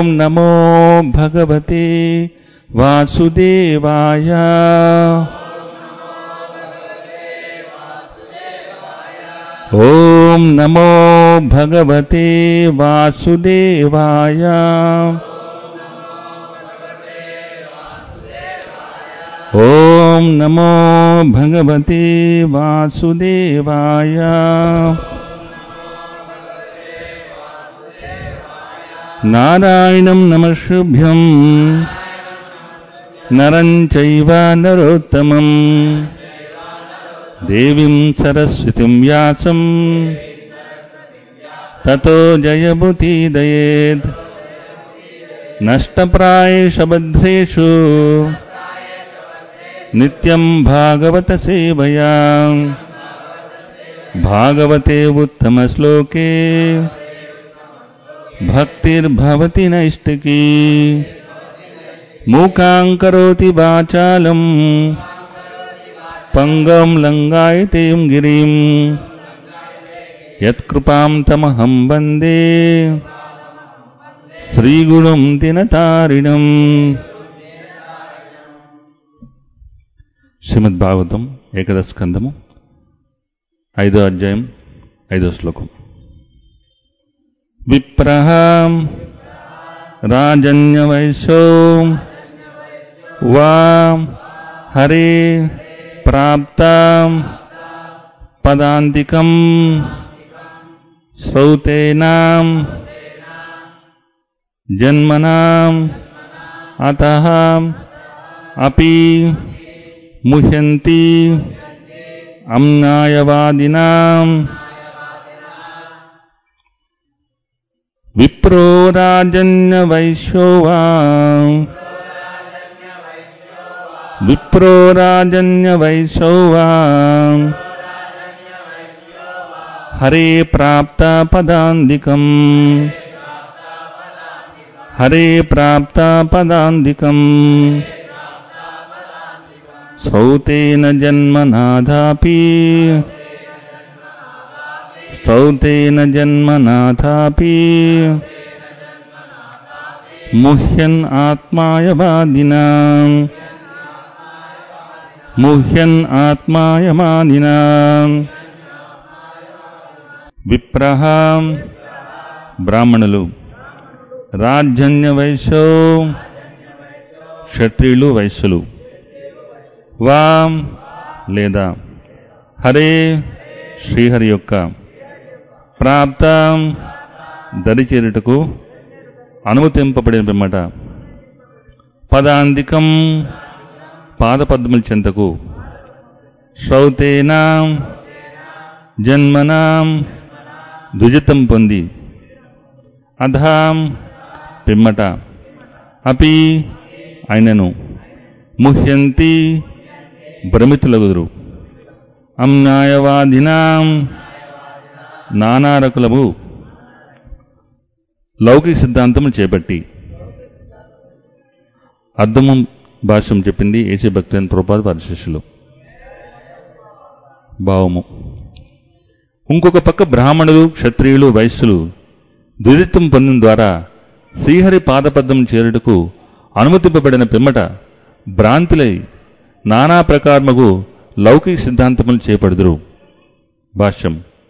ॐ नमो भगवते वासुदेवाय ॐ नमो भगवते वासुदेवाय ॐ नमो भगवते वासुदेवाय नारायणं नमशुभ्यं नरं चैव नरोत्तमम् देवीं सरस्वतीं व्यासं ततो जयमुदीदयेत् नष्टप्रायशबद्धेषु नित्यं भागवतसेवया भागवते उत्तमश्लोके भक्तिर्भवति नैष्टिकी मूकां करोति वाचालम् पङ्गं लङ्गायतीं गिरिं यत्कृपां तमहं वन्दे श्रीगुरुं दिनतारिणम् శ్రీమద్ భాగవతం ఏకదశ స్కందము ఐదో అధ్యాయం ఐదో శ్లోకం విప్రహ రాజన్యవైశో వా హరే ప్రాప్త పదాంతికం శ్రౌతేనా జన్మనా అత అపి ముహ్యంతి అమ్నాయవాదినా విప్రో రాజన్యవైశ్యో వా విప్రో రాజన్యవైశ్యో వా హరే ప్రాప్త పదాందికం హరే ప్రాప్త పదాందికం శ్రౌతేన జన్మనాథాపి శ్రౌతేన జన్మనాథాపి ముహ్యన్ ఆత్మాయవాదినా ముహ్యన్ ఆత్మాయమాదినా విప్రహ బ్రాహ్మణులు రాజన్య వైశ్యో క్షత్రియులు వైశ్యులు వా లేదా హరే శ్రీహరి యొక్క ప్రాప్త దరిచేరుటకు అనుమతింపబడిన పిమ్మట పదాంతికం పాదపద్మల చెంతకు శ్రౌతేనా జన్మనా దుజితం పొంది అధాం పిమ్మట అపి ఆయనను ముహ్యంతి భ్రమితులగుదురు అమ్నాయవాదినాం నానారకులము లౌకిక సిద్ధాంతము చేపట్టి అర్థము భాష్యం చెప్పింది ఏసీ భక్తులైన ప్రభుపాద వారి శిష్యులు భావము ఇంకొక పక్క బ్రాహ్మణులు క్షత్రియులు వైశ్యులు దురితం పొందిన ద్వారా శ్రీహరి పాదపద్మం చేరుటకు అనుమతింపబడిన పిమ్మట భ్రాంతులై నానా ప్రకారముగు లౌకిక సిద్ధాంతములు చేపడుదురు భాష్యం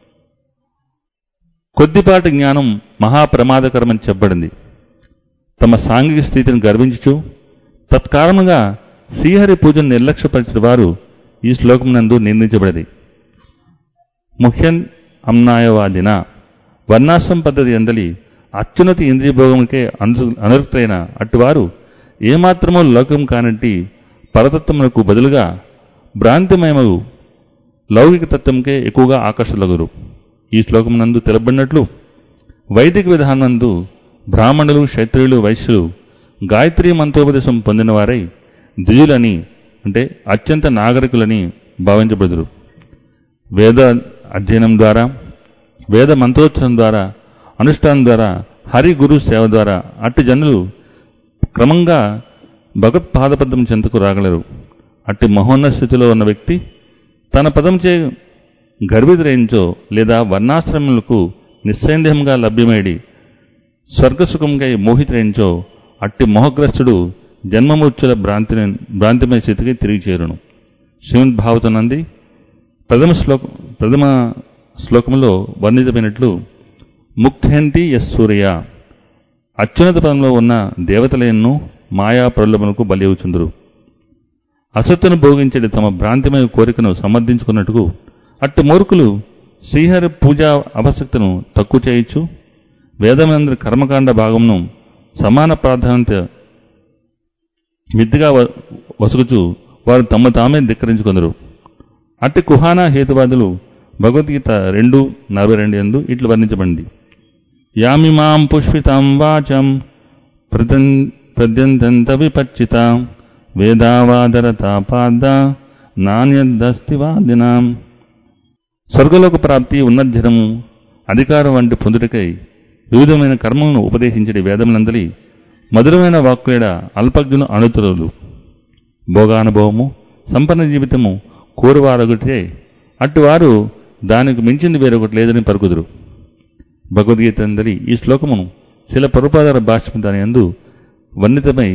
కొద్దిపాటి జ్ఞానం మహాప్రమాదకరమని చెప్పబడింది తమ సాంఘిక స్థితిని గర్వించుచు తత్కారణంగా శ్రీహరి పూజను నిర్లక్ష్యపరిచిన వారు ఈ శ్లోకం నందు నిందించబడింది ముఖ్యం అమ్నాయవాదిన వర్ణాశ్రమ పద్ధతి అందలి అత్యున్నతి ఇంద్రియభోగముకే అను అనురక్తైన అట్టువారు ఏమాత్రమూ లోకం కానట్టి పరతత్వమునకు బదులుగా భ్రాంతిమయమగు లౌకిక తత్వంకే ఎక్కువగా ఆకర్షలగురు ఈ శ్లోకమునందు తెలబడినట్లు వైదిక విధానందు బ్రాహ్మణులు క్షత్రియులు వైశ్యులు గాయత్రీ మంత్రోపదేశం పొందినవారై ద్విజులని అంటే అత్యంత నాగరికులని భావించబడుదురు వేద అధ్యయనం ద్వారా వేద మంత్రోత్సవం ద్వారా అనుష్ఠానం ద్వారా హరి గురు సేవ ద్వారా అట్టి జనులు క్రమంగా భగవత్ పాదపద్మం చెంతకు రాగలరు అట్టి మహోన్నత స్థితిలో ఉన్న వ్యక్తి తన పదంచే గర్భితులైంచో లేదా వర్ణాశ్రమములకు నిస్సందేహంగా లభ్యమేడి స్వర్గసుఖంకై మోహితుడైంచో అట్టి మోహగ్రస్తుడు జన్మమూర్చుల భ్రాంతి భ్రాంతిమయ స్థితికి తిరిగి చేరును శ్రీమద్ భావతనంది ప్రథమ శ్లోక ప్రథమ శ్లోకంలో వర్ణితమైనట్లు ముక్తేంటి యస్ సూర్య అత్యున్నత పదంలో ఉన్న దేవతలయన్ను మాయా ప్రలోభనకు బలివుచుందురు అసత్తును భోగించేది తమ భ్రాంతిమయ కోరికను సమర్థించుకున్నట్టుకు అట్టి మూర్ఖులు శ్రీహరి పూజా అవసక్తను తక్కువ చేయొచ్చు వేదమందరి కర్మకాండ భాగమును సమాన ప్రాధాన్యత మిద్దిగా వ- వసుకుచు వారు తమ తామే ధిక్కరించుకొందరు అట్టి కుహానా హేతువాదులు భగవద్గీత రెండు నలభై రెండు ఎందు ఇట్లు వర్ణించబడింది యామిమాం పుష్పితాం వాచం ప్రదన్ ప్రద్యంతంత విపచ్చిత వేదావాదరతా పాద నాణ్యదస్తివాదినాం స్వర్గలోక ప్రాప్తి ఉన్నజ్జరము అధికారం వంటి పొందుటకై వివిధమైన కర్మలను ఉపదేశించడి వేదములందలి మధురమైన వాక్కుయడ అల్పజ్ఞులు అనుతులు భోగానుభవము సంపన్న జీవితము కోరువారొకటే అట్టివారు దానికి మించింది వేరొకటి లేదని పలుకుదురు భగవద్గీత అందరి ఈ శ్లోకమును శిల పరుపాదార భాష్యం దాని యందు వర్ణితమై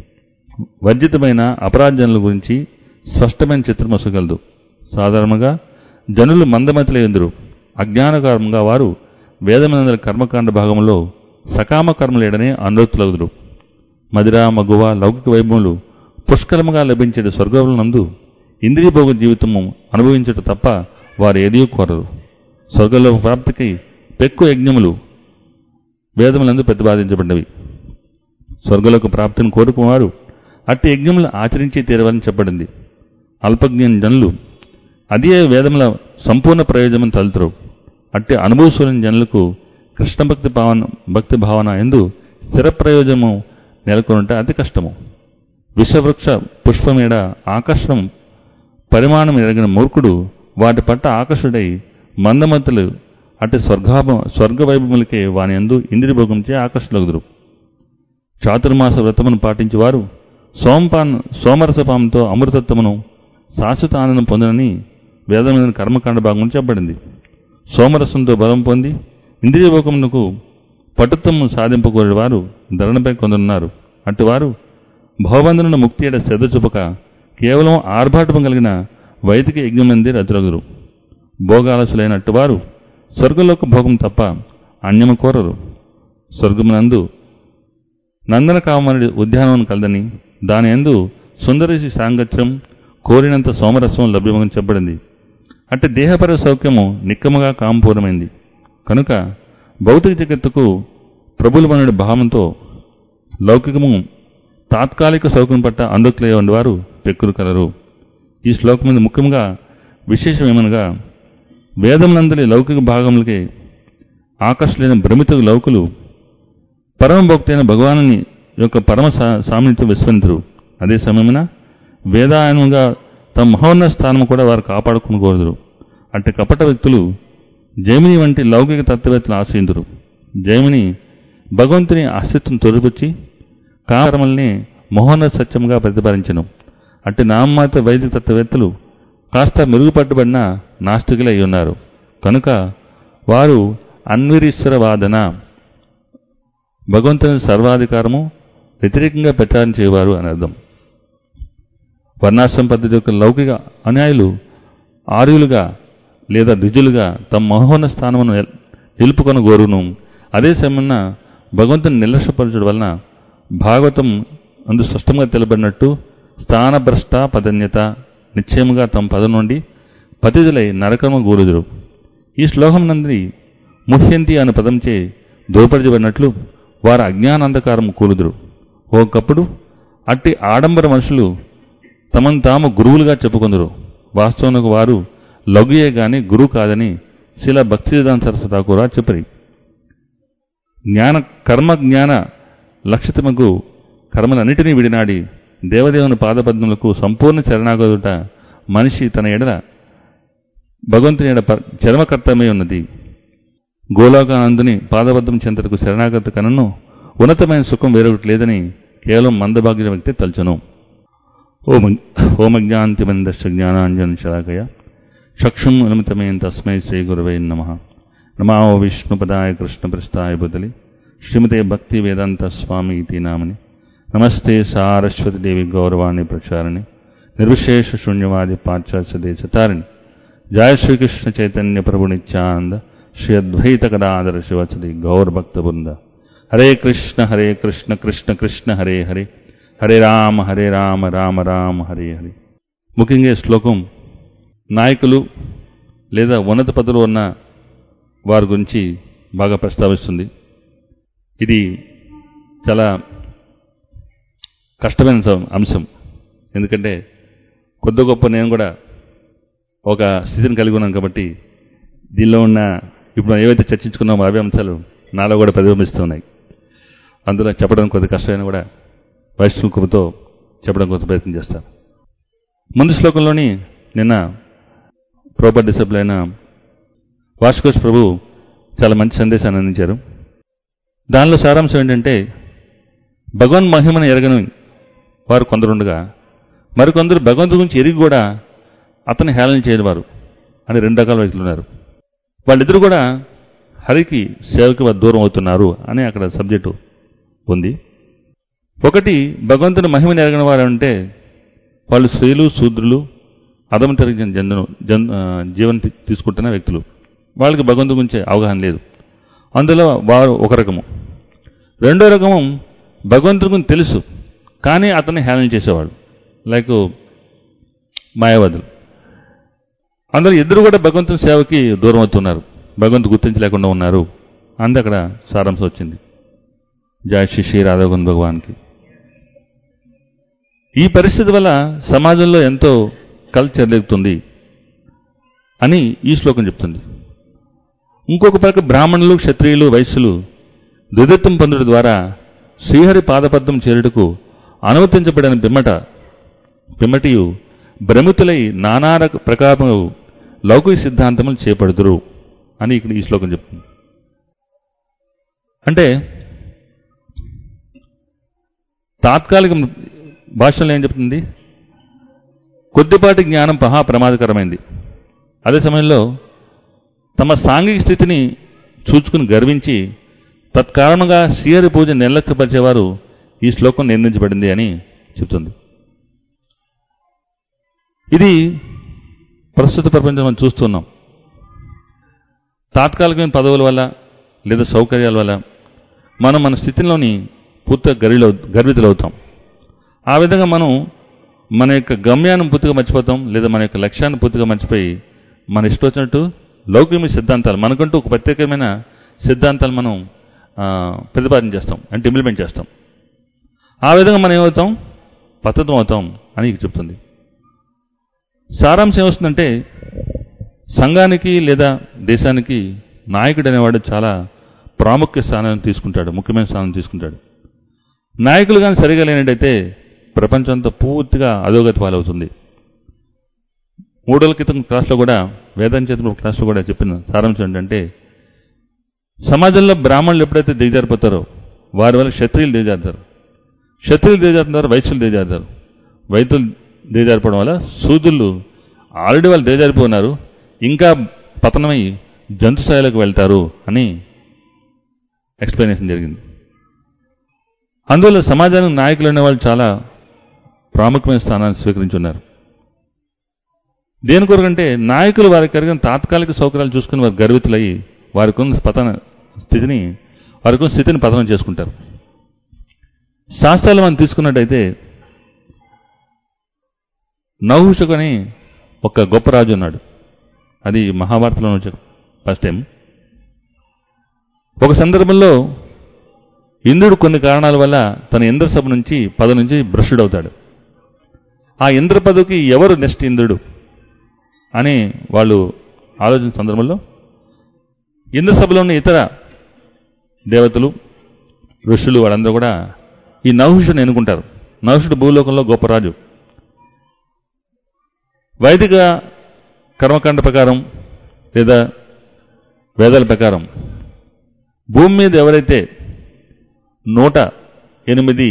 వర్జితమైన అపరాధజనుల గురించి స్పష్టమైన చిత్రం వసగలదు సాధారణంగా జనులు మందమతిలో ఎందురు అజ్ఞానకారంగా వారు వేదమందరి కర్మకాండ భాగంలో సకామ కర్మలేడనే అనురక్తులగుదురు మదిర మగువ లౌకిక వైభవములు పుష్కలముగా లభించే స్వర్గములందు ఇంద్రియభోగ జీవితము అనుభవించట తప్ప వారు ఏదీ కోరరు స్వర్గలోక ప్రాప్తికి పెక్కు యజ్ఞములు వేదములందు ప్రతిపాదించబడినవి స్వర్గలోక ప్రాప్తిని కోరుకున్నవారు అట్టి యజ్ఞములు ఆచరించి తీరవని చెప్పబడింది అల్పజ్ఞాన జనులు అదే వేదముల సంపూర్ణ ప్రయోజనం తలుతురు అట్టి అనుభవశూలిన జనులకు కృష్ణ భక్తి భావన భక్తి భావన ఎందు స్థిర ప్రయోజనము నెలకొనుట అతి కష్టము విషవృక్ష పుష్పమేడ ఆకర్షణం పరిమాణం ఎరగిన మూర్ఖుడు వాటి పట్ల ఆకర్షుడై మందమతులు అటు స్వర్గాభ స్వర్గ వైభవములకే వాని ఎందు ఇంద్రియభోగంచే ఆకర్షులగుదురు చాతుర్మాస వ్రతమును పాటించేవారు సోమపాన్ సోమరసపాంతో అమృతత్వమును శాశ్వత ఆనందం పొందనని వేదమైన కర్మకాండ భాగం చెప్పబడింది సోమరసంతో బలం పొంది ఇంద్రియభోగమునకు పటుత్వము సాధింపకూడని వారు ధరణపై కొందరున్నారు అటువారు భవబంధనుల ముక్తి ఏడ శ్రద్ధ చూపక కేవలం ఆర్భాటము కలిగిన వైదిక యజ్ఞమంది రతులగురు భోగాలసులైనట్టు వారు స్వర్గలోక భోగం తప్ప అన్యము కోరరు స్వర్గమునందు నందన కామనుడి ఉద్యానవనం కలదని దాని ఎందు సుందరసి సాంగత్యం కోరినంత సోమరసం లభ్యమని చెప్పబడింది అట్టి దేహపర సౌఖ్యము నిక్కముగా కాంపూర్ణమైంది కనుక భౌతిక జగత్తుకు ప్రభులమనుడి భావంతో లౌకికము తాత్కాలిక సౌఖ్యం పట్ల అందుకులే ఉండేవారు పెక్కులు కలరు ఈ శ్లోకం మీద ముఖ్యంగా విశేషం ఏమనగా వేదములందరి లౌకిక భాగములకే ఆకర్షులైన భ్రమిత లౌకులు పరమభక్తైన భగవానుని యొక్క పరమ సా- సామీప్యం విస్మరించరు అదే సమయమున వేదాయనంగా తమ మహోన్నత స్థానం కూడా వారు కాపాడుకునకూడదు అట్టి కపట వ్యక్తులు జైమిని వంటి లౌకిక తత్వవేత్తలు ఆశ్రయించరు జైమిని భగవంతుని అస్తిత్వం తొలిపుచ్చి కామల్ని మహోన్నత సత్యంగా ప్రతిపాదించను అట్టి నామమాత వైదిక తత్వవేత్తలు కాస్త మెరుగుపట్టుబడిన నాస్తికులై ఉన్నారు కనుక వారు అన్వరీశ్వర వాదన భగవంతుని సర్వాధికారము వ్యతిరేకంగా ప్రచారం చేయవారు అని అర్థం వర్ణాశ్రమ పద్ధతి యొక్క లౌకిక అనుయాయులు ఆర్యులుగా లేదా ద్విజులుగా తమ మహోన్న స్థానమును నిల్- నిలుపుకొని గోరును అదే సమయమున భగవంతుని నిర్లక్ష్యపరచడం వలన భాగవతం అందు స్పష్టంగా తెలబడినట్టు స్థానభ్రష్ట పదన్యత నిశ్చయముగా తమ పదం నుండి పతిథులై నరకము గూరుదురు ఈ శ్లోకం నంది ముహ్యంతి అనే పదంచే దోపరచబడినట్లు వారు అజ్ఞానాంధకారం కూలుదురు ఒకప్పుడు అట్టి ఆడంబర మనుషులు తమను తాము గురువులుగా చెప్పుకుందరు వాస్తవానికి వారు లఘుయే గాని గురువు కాదని శిల భక్తిదాన్ సరస్వత కూడా చెప్పరి జ్ఞాన కర్మ జ్ఞాన లక్షితముకు కర్మలన్నిటినీ విడినాడి దేవదేవుని పాదపద్మలకు సంపూర్ణ శరణాగదుట మనిషి తన ఎడల భగవంతుని ఎడ ప- చర్మకర్తమై ఉన్నది గోలోకానందుని పాదబద్ధం చెంతకు శరణాగత కనను ఉన్నతమైన సుఖం వేరొకటి లేదని కేవలం మందభాగ్య వ్యక్తి తలుచును ఓం ఓమజ్ఞాంతిమందశ్చ జ్ఞానాంజన శలాకయ చక్షుం అనుమితమైన తస్మై శ్రీ గురవై నమ నమా విష్ణుపదాయ కృష్ణప్రస్థాయ బుదలి శ్రీమతే భక్తి వేదాంత స్వామి ఇతి నామని నమస్తే సారస్వతి దేవి గౌరవాణి ప్రచారిణి నిర్విశేష శూన్యవాది పాశ్చాత్య దేశతారిణి జయ శ్రీకృష్ణ చైతన్య ప్రభు నిత్యానంద శ్రీ అద్వైత కదాదర శివసది గౌరభక్త బృంద హరే కృష్ణ హరే కృష్ణ కృష్ణ కృష్ణ హరే హరే హరే రామ హరే రామ రామ రామ హరే హరే ముఖ్యంగా ఈ శ్లోకం నాయకులు లేదా ఉన్నత పదవులు ఉన్న వారి గురించి బాగా ప్రస్తావిస్తుంది ఇది చాలా కష్టమైన సం- అంశం ఎందుకంటే కొద్ది గొప్ప నేను కూడా ఒక స్థితిని కలిగి ఉన్నాను కాబట్టి దీనిలో ఉన్న ఇప్పుడు మనం ఏవైతే చర్చించుకున్నామో అవే అంశాలు నాలో కూడా ప్రతిబింబిస్తున్నాయి అందులో చెప్పడం కొద్ది కష్టమైన కూడా వైష్ణవ కృపతో చెప్పడం కొంత ప్రయత్నం చేస్తాను ముందు శ్లోకంలోని నిన్న ప్రోపర్ డిసప్ల్ అయిన వాషికోష్ ప్రభు చాలా మంచి సందేశాన్ని అందించారు దానిలో సారాంశం ఏంటంటే భగవన్ మహిమను ఎరగని వారు కొందరుండగా మరికొందరు భగవంతుడి గురించి ఎరిగి కూడా అతన్ని హేళన చేయని వారు అని రెండు రకాల వ్యక్తులు ఉన్నారు వాళ్ళిద్దరూ కూడా హరికి సేవకి వారు దూరం అవుతున్నారు అని అక్కడ సబ్జెక్టు ఉంది ఒకటి భగవంతుని మహిమని ఎరగని వారు అంటే వాళ్ళు స్త్రీలు శూద్రులు అదము తరిగిన జన్ను జన్ ఆ, జీవనం తీ- తీసుకుంటున్న వ్యక్తులు వాళ్ళకి భగవంతుడి గురించి అవగాహన లేదు అందులో వారు ఒక రకము రెండో రకము భగవంతుడి గురించి తెలుసు కానీ అతన్ని హేళన చేసేవాడు లైక్ మాయావాదులు అందరూ ఇద్దరు కూడా భగవంతుని సేవకి దూరం అవుతున్నారు భగవంతు గుర్తించలేకుండా ఉన్నారు అంది అక్కడ సారాంశం వచ్చింది జయ శ్రీ శ్రీ రాధాగోవింద్ భగవాన్కి ఈ పరిస్థితి వల్ల సమాజంలో ఎంతో కల్చర్ లేగుతుంది అని ఈ శ్లోకం చెప్తుంది ఇంకొక పక్క బ్రాహ్మణులు క్షత్రియులు వైశ్యులు దుదిత్వం పొందడం ద్వారా శ్రీహరి పాదపద్మం చేరుటకు అనుమతించబడిన పిమ్మట పిమ్మటియు భ్రమితులై నానా రక ప్రకారము లౌకిక సిద్ధాంతములు చేపడుదురు అని ఇక్కడ ఈ శ్లోకం చెప్తుంది అంటే తాత్కాలిక భాషలో ఏం చెప్తుంది కొద్దిపాటి జ్ఞానం మహా ప్రమాదకరమైంది అదే సమయంలో తమ సాంఘిక స్థితిని చూచుకుని గర్వించి తత్కారణంగా శ్రీహరి పూజ నిర్లక్ష్యపరిచేవారు ఈ శ్లోకం నిర్ణయించబడింది అని చెప్తుంది ఇది ప్రస్తుత ప్రపంచం మనం చూస్తున్నాం తాత్కాలికమైన పదవుల వల్ల లేదా సౌకర్యాల వల్ల మనం మన స్థితిలోని పూర్తిగా గర్విలో గర్వితులవుతాం ఆ విధంగా మనం మన యొక్క గమ్యాన్ని పూర్తిగా మర్చిపోతాం లేదా మన యొక్క లక్ష్యాన్ని పూర్తిగా మర్చిపోయి మన ఇష్టం వచ్చినట్టు లౌకికమైన సిద్ధాంతాలు మనకంటూ ఒక ప్రత్యేకమైన సిద్ధాంతాలు మనం ఆ, ప్రతిపాదన చేస్తాం అంటే ఇంప్లిమెంట్ చేస్తాం ఆ విధంగా మనం ఏమవుతాం పతతం అవుతాం అని ఇక్కడ చెప్తుంది సారాంశం ఏమొస్తుందంటే సంఘానికి లేదా దేశానికి నాయకుడు అనేవాడు చాలా ప్రాముఖ్య స్థానాన్ని తీసుకుంటాడు ముఖ్యమైన స్థానం తీసుకుంటాడు నాయకులు కానీ సరిగా లేనట్టయితే ప్రపంచం అంతా పూర్తిగా అధోగతి పాలవుతుంది మూడేళ్ల క్రితం క్లాస్లో కూడా వేదాంచేత క్లాస్లో కూడా చెప్పిన సారాంశం ఏంటంటే సమాజంలో బ్రాహ్మణులు ఎప్పుడైతే దిగజారిపోతారో వారి వల్ల క్షత్రియులు దిగజారుతారు క్షత్రియులు దిగజారుతున్నారు వైశ్యులు దిగజారుతారు వైద్యులు దిగజారిపోవడం వల్ల సూదులు ఆల్రెడీ వాళ్ళు దిగజారిపోయినారు ఇంకా పతనమై జంతు స్థాయిలోకి వెళ్తారు అని ఎక్స్ప్లెనేషన్ జరిగింది అందువల్ల సమాజానికి నాయకులు అనేవాళ్ళు చాలా ప్రాముఖ్యమైన స్థానాన్ని స్వీకరించి ఉన్నారు దేని కొరకంటే నాయకులు వారికి కలిగిన తాత్కాలిక సౌకర్యాలు చూసుకుని వారు గర్వితులయ్యి వారికి ఉన్న పతన స్థితిని వారికి ఉన్న స్థితిని పతనం చేసుకుంటారు శాస్త్రాలు మనం తీసుకున్నట్టయితే నౌహుషకు అని ఒక గొప్ప రాజు ఉన్నాడు అది మహాభారతంలో వచ్చే ఫస్ట్ టైం ఒక సందర్భంలో ఇంద్రుడు కొన్ని కారణాల వల్ల తన ఇంద్రసభ నుంచి పద నుంచి భ్రష్టుడవుతాడు ఆ ఇంద్ర పదవికి ఎవరు నెక్స్ట్ ఇంద్రుడు అని వాళ్ళు ఆలోచన సందర్భంలో ఇంద్రసభలో ఉన్న ఇతర దేవతలు ఋషులు వాళ్ళందరూ కూడా ఈ నహుషుని ఎన్నుకుంటారు నహుషుడు భూలోకంలో గొప్ప రాజు వైదిక కర్మకాండ ప్రకారం లేదా వేదాల ప్రకారం భూమి మీద ఎవరైతే నూట ఎనిమిది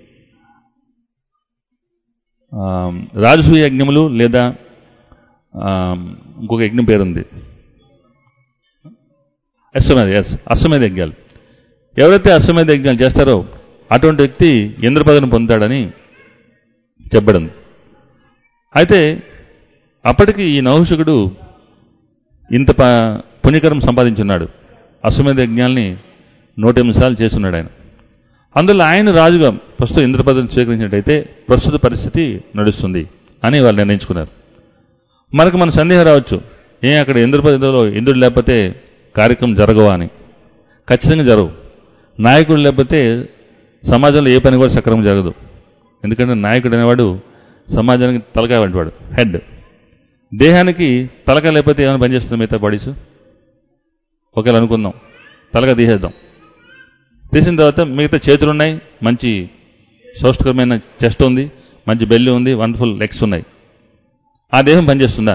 ఆ, రాజసూయ యజ్ఞములు లేదా ఆ, ఇంకొక యజ్ఞం పేరుంది అశ్వమేధ ఎస్ అశ్వమేధ యజ్ఞాలు ఎవరైతే అశ్వమేధ యజ్ఞాలు చేస్తారో అటువంటి వ్యక్తి ఇంద్ర పదవిని పొందుతాడని చెప్పబడింది అయితే అప్పటికి ఈ నౌషకుడు ఇంత ప పుణ్యకరం సంపాదించున్నాడు అశ్వమేధ యజ్ఞాల్ని నూట ఎనిమిది సార్లు చేస్తున్నాడు ఆయన అందులో ఆయన రాజుగా ప్రస్తుతం ఇంద్ర పదవిని స్వీకరించినట్టయితే ప్రస్తుత పరిస్థితి నడుస్తుంది అని వాళ్ళు నిర్ణయించుకున్నారు మనకు మన సందేహం రావచ్చు ఏ అక్కడ ఇంద్ర పదవిలో ఇంద్రుడు లేకపోతే కార్యక్రమం జరగవా అని ఖచ్చితంగా జరగవు నాయకుడు లేకపోతే సమాజంలో ఏ పని కూడా సక్రమంగా జరగదు ఎందుకంటే నాయకుడు అనేవాడు సమాజానికి తలకాయ వంటివాడు హెడ్ దేహానికి తలకాయ లేకపోతే ఏమైనా పనిచేస్తుంది మిగతా బాడీస్ ఒకవేళ అనుకుందాం తలకాయ తీసేద్దాం తీసిన తర్వాత మిగతా చేతులు ఉన్నాయి మంచి సౌష్ఠకరమైన చెస్ట్ ఉంది మంచి బెల్లి ఉంది వండర్ఫుల్ లెగ్స్ ఉన్నాయి ఆ దేహం పనిచేస్తుందా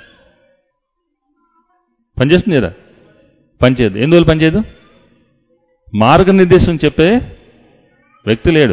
పనిచేస్తుంది కదా పనిచేయదు ఎందువల్ల పనిచేయదు మార్గనిర్దేశం చెప్పే వ్యక్తి లేడు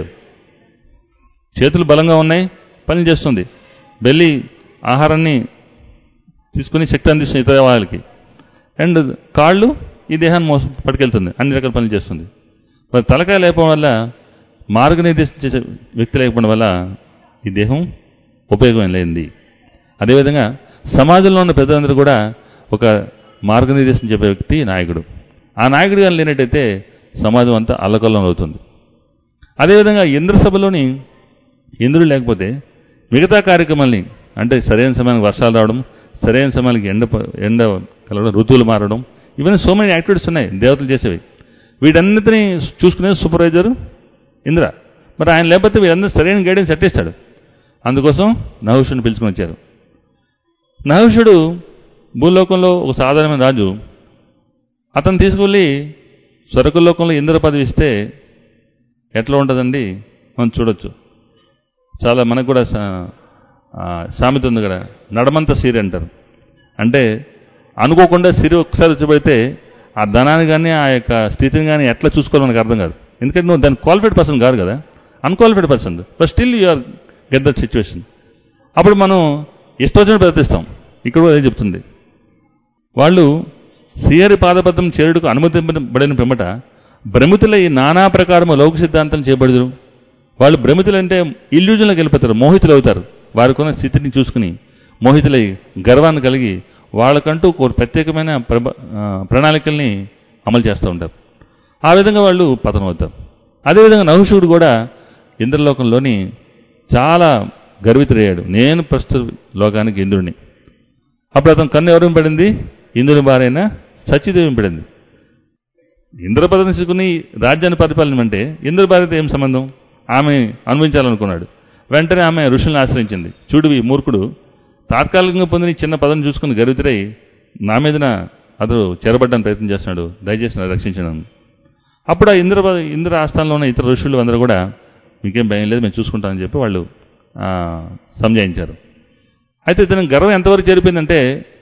చేతులు బలంగా ఉన్నాయి పని చేస్తుంది బెల్లి ఆహారాన్ని తీసుకుని శక్తి అందిస్తుంది ఇతర వాళ్ళకి అండ్ కాళ్ళు ఈ దేహాన్ని మోసం పట్టుకెళ్తుంది అన్ని రకాల పనులు చేస్తుంది మరి తలకాయ లేకపోవడం వల్ల మార్గనిర్దేశం చేసే వ్యక్తి లేకపోవడం వల్ల ఈ దేహం ఉపయోగం లేనిది అదేవిధంగా సమాజంలో ఉన్న పెద్దలందరూ కూడా ఒక మార్గనిర్దేశం చెప్పే వ్యక్తి నాయకుడు ఆ నాయకుడు కానీ లేనట్టయితే సమాజం అంతా అల్లకల్లం అవుతుంది అదేవిధంగా ఇంద్రసభలోని ఇంద్రుడు లేకపోతే మిగతా కార్యక్రమాల్ని అంటే సరైన సమయానికి వర్షాలు రావడం సరైన సమయానికి ఎండ ప- ఎండ కలవడం ఋతువులు మారడం ఇవన్నీ సో మెనీ యాక్టివిటీస్ ఉన్నాయి దేవతలు చేసేవి వీటన్నిటిని చూసుకునేది సూపర్వైజర్ ఇంద్ర మరి ఆయన లేకపోతే వీరందరూ సరైన గైడెన్స్ ఎట్టేస్తాడు అందుకోసం నహుషుని పిలుచుకుని వచ్చారు నహుషుడు భూలోకంలో ఒక సాధారణమైన రాజు అతను తీసుకెళ్ళి స్వర్గలోకంలో ఇంద్ర పదవి ఇస్తే ఎట్లా ఉంటుందండి మనం చూడొచ్చు చాలా మనకు కూడా సా- ఆ, సామెత ఉంది కదా నడమంత సిరి అంటారు అంటే అనుకోకుండా సిరి ఒక్కసారి వచ్చి పెడితే ఆ ధనాన్ని కానీ ఆ యొక్క స్థితిని కానీ ఎట్లా చూసుకోవాలో మనకు అర్థం కాదు ఎందుకంటే నువ్వు దాని క్వాలిఫైడ్ పర్సన్ కాదు కదా unqualified person but still you are get that situation అప్పుడు మనం ఇష్టోచన ప్రవర్తిస్తాం ఇక్కడ కూడా అదే చెప్తుంది వాళ్ళు శ్రీహరి పాదపద్మం చేరుడుకు అనుమతింపబడిన పిమ్మట భ్రమితులై నానా ప్రకారము లౌక సిద్ధాంతం చేయబడుదురు వాళ్ళు భ్రమితులంటే ఇల్యూజన్లోకి వెళ్ళిపోతారు మోహితులు అవుతారు వారికున్న స్థితిని చూసుకుని మోహితులై గర్వాన్ని కలిగి వాళ్ళకంటూ ఒక ప్రత్యేకమైన ప్రభ ఆ, ప్రణాళికల్ని అమలు చేస్తూ ఉంటారు ఆ విధంగా వాళ్ళు పతనం అవుతారు అదేవిధంగా నహుషుడు కూడా ఇంద్రలోకంలోని చాలా గర్వితుడయ్యాడు నేను ప్రస్తుత లోకానికి ఇంద్రుడిని అప్పుడు అతను కన్ను ఎవరిని పడింది ఇంద్రుని భార్యైన సచిదేవి పడింది ఇంద్రపదం తీసుకుని రాజ్యాన్ని పరిపాలనమంటే ఇంద్ర భార్యతో ఏం సంబంధం ఆమె అనుభవించాలనుకున్నాడు వెంటనే ఆమె ఋషుల్ని ఆశ్రయించింది చూడు ఈ మూర్ఖుడు తాత్కాలికంగా పొందిన ఈ చిన్న పదం చూసుకుని గర్వితుడై నా మీదన అతడు చెరబడ్డానికి ప్రయత్నం చేస్తున్నాడు దయచేసి నన్ను రక్షించను అప్పుడు ఆ ఇంద్ర ఇంద్ర ఆస్థానంలో ఉన్న ఇతర ఋషులు అందరూ కూడా మీకేం భయం లేదు మేము చూసుకుంటామని చెప్పి వాళ్ళు ఆ, సంజాయించారు అయితే ఇతని గర్వం ఎంతవరకు జరిపిందంటే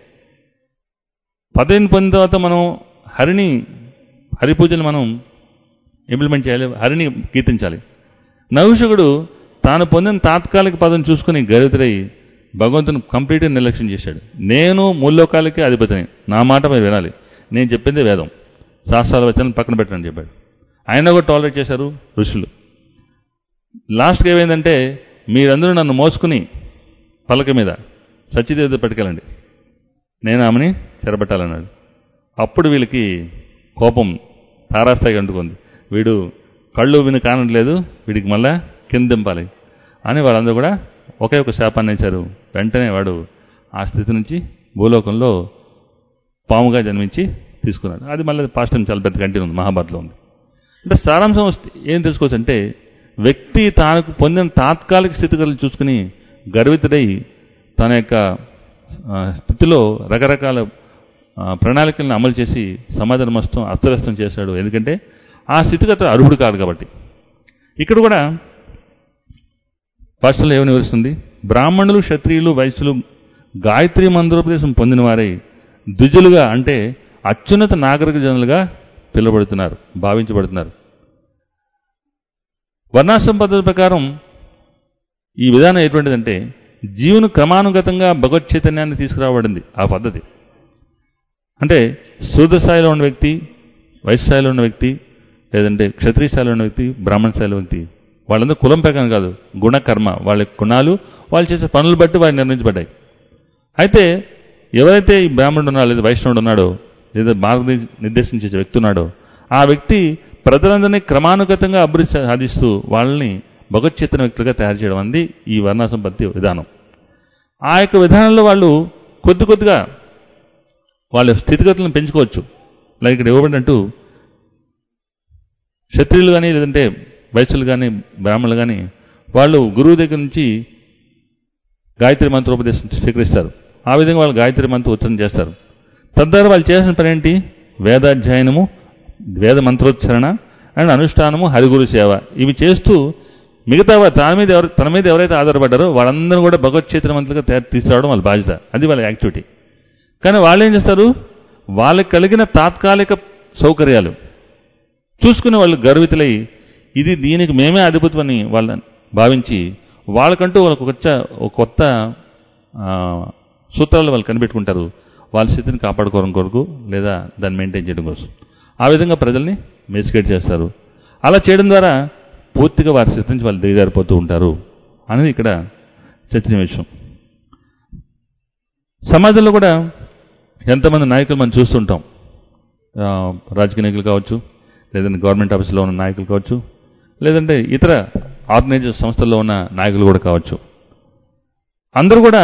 పదవిని పొందిన తర్వాత మనం హరిని హరి పూజలు మనం ఇంప్లిమెంట్ చేయాలి హరిని కీర్తించాలి నౌషకుడు తాను పొందిన తాత్కాలిక పదం చూసుకుని గరితుడై భగవంతుని కంప్లీట్గా నిర్లక్ష్యం చేశాడు నేను మూల్లోకాలకి అధిపతిని నా మాట మీరు వినాలి నేను చెప్పింది వేదం శాస్త్రాల వచనం పక్కన పెట్టండి చెప్పాడు ఆయన కూడా టాలరేట్ చేశారు ఋషులు లాస్ట్కి ఏమైందంటే మీరందరూ నన్ను మోసుకుని పలక మీద సత్యదేవత పట్టుకెళ్ళండి నేను ఆమెని చెరబట్టాలన్నాడు అప్పుడు వీళ్ళకి కోపం తారాస్థాయికి అంటుకుంది వీడు కళ్ళు విని కానట్లేదు వీడికి మళ్ళా కింద దింపాలి అని వాళ్ళందరూ కూడా ఒకే ఒక శాపాన్ని వేశారు వెంటనే వాడు ఆ స్థితి నుంచి భూలోకంలో పాముగా జన్మించి తీసుకున్నాడు అది మళ్ళీ పాస్ట్ టైం చాలా పెద్ద కంటిన్యూ ఉంది మహాభారత్లో ఉంది అంటే సారాంశం వస్తే ఏం తెలుసుకోవచ్చు అంటే వ్యక్తి తాను పొందిన తాత్కాలిక స్థితిగతులు చూసుకుని గర్వితుడై తన యొక్క ఆ, స్థితిలో రకరకాల ఆ, ప్రణాళికలను అమలు చేసి సమాజం మొత్తం అస్తవ్యస్తం చేశాడు ఎందుకంటే ఆ స్థితిగత అర్హుడు కాదు కాబట్టి ఇక్కడ కూడా భాషలో ఏమని వివరిస్తుంది బ్రాహ్మణులు క్షత్రియులు వైశ్యులు గాయత్రి మంత్రోపదేశం పొందిన వారై ద్విజులుగా అంటే అత్యున్నత నాగరిక జనులుగా పిలువబడుతున్నారు భావించబడుతున్నారు వర్ణాశ్రమ పద్ధతి ప్రకారం ఈ విధానం ఎటువంటిదంటే జీవును క్రమానుగతంగా భగవత్ చైతన్యాన్ని తీసుకురాబడింది ఆ పద్ధతి అంటే శూద్ర స్థాయిలో ఉన్న వ్యక్తి వయసు స్థాయిలో ఉన్న వ్యక్తి లేదంటే క్షత్రియ స్థాయిలో ఉన్న వ్యక్తి బ్రాహ్మణ స్థాయిలో వ్యక్తి వాళ్ళందరూ కులం ప్రకారం కాదు గుణ కర్మ వాళ్ళ గుణాలు వాళ్ళు చేసే పనులు బట్టి వారు నిర్ణయించబడ్డాయి అయితే ఎవరైతే ఈ బ్రాహ్మణుడు ఉన్నాడో లేదా వైష్ణవుడు ఉన్నాడో లేదా మార్గ నిర్దేశించే వ్యక్తి ఉన్నాడో ఆ వ్యక్తి ప్రజలందరినీ క్రమానుగతంగా అభివృద్ధి సాధిస్తూ వాళ్ళని భగవచ్చేతన వ్యక్తులుగా తయారు చేయడం అనేది ఈ వర్ణాసంపత్తి విధానం ఆ యొక్క విధానంలో వాళ్ళు కొద్ది కొద్దిగా వాళ్ళ స్థితిగతులను పెంచుకోవచ్చు లైక్ ఇక్కడ ఇవ్వబడినట్టు క్షత్రియులు కానీ లేదంటే వైశ్యులు కానీ బ్రాహ్మణులు కానీ వాళ్ళు గురువు దగ్గర నుంచి గాయత్రి మంత్రోపదేశం స్వీకరిస్తారు ఆ విధంగా వాళ్ళు గాయత్రి మంత్రం ఉచ్చరణ చేస్తారు తద్వారా వాళ్ళు చేసిన పని ఏంటి వేదాధ్యయనము వేద మంత్రోచ్చరణ అండ్ అనుష్ఠానము హరిగురు సేవ ఇవి చేస్తూ మిగతా వా- తన మీద ఎవరు తన మీద ఎవరైతే ఆధారపడ్డారో వాళ్ళందరూ కూడా భగవత్ చేతనవంతులుగా తయారు తీసుకురావడం వాళ్ళ బాధ్యత అది వాళ్ళ యాక్టివిటీ కానీ వాళ్ళు ఏం చేస్తారు వాళ్ళకి కలిగిన తాత్కాలిక సౌకర్యాలు చూసుకుని వాళ్ళు గర్వితులై ఇది దీనికి మేమే అధిపతమని వాళ్ళని భావించి వాళ్ళకంటూ వాళ్ళకు ఒక కొత్త ఒక కొత్త ఆ, సూత్రాలు వాళ్ళు కనిపెట్టుకుంటారు వాళ్ళ స్థితిని కాపాడుకోవడం కొరకు లేదా దాన్ని మెయింటైన్ చేయడం కోసం ఆ విధంగా ప్రజల్ని మెసికేట్ చేస్తారు అలా చేయడం ద్వారా పూర్తిగా వారి స్థితి నుంచి వాళ్ళు దిగజారిపోతూ ఉంటారు అనేది ఇక్కడ చర్చనీయ విషయం సమాజంలో కూడా ఎంతమంది నాయకులు మనం చూస్తుంటాం ఆ, రాజకీయ నాయకులు కావచ్చు లేదంటే గవర్నమెంట్ ఆఫీసులో ఉన్న నాయకులు కావచ్చు లేదంటే ఇతర ఆర్గనైజేషన్ సంస్థల్లో ఉన్న నాయకులు కూడా కావచ్చు అందరూ కూడా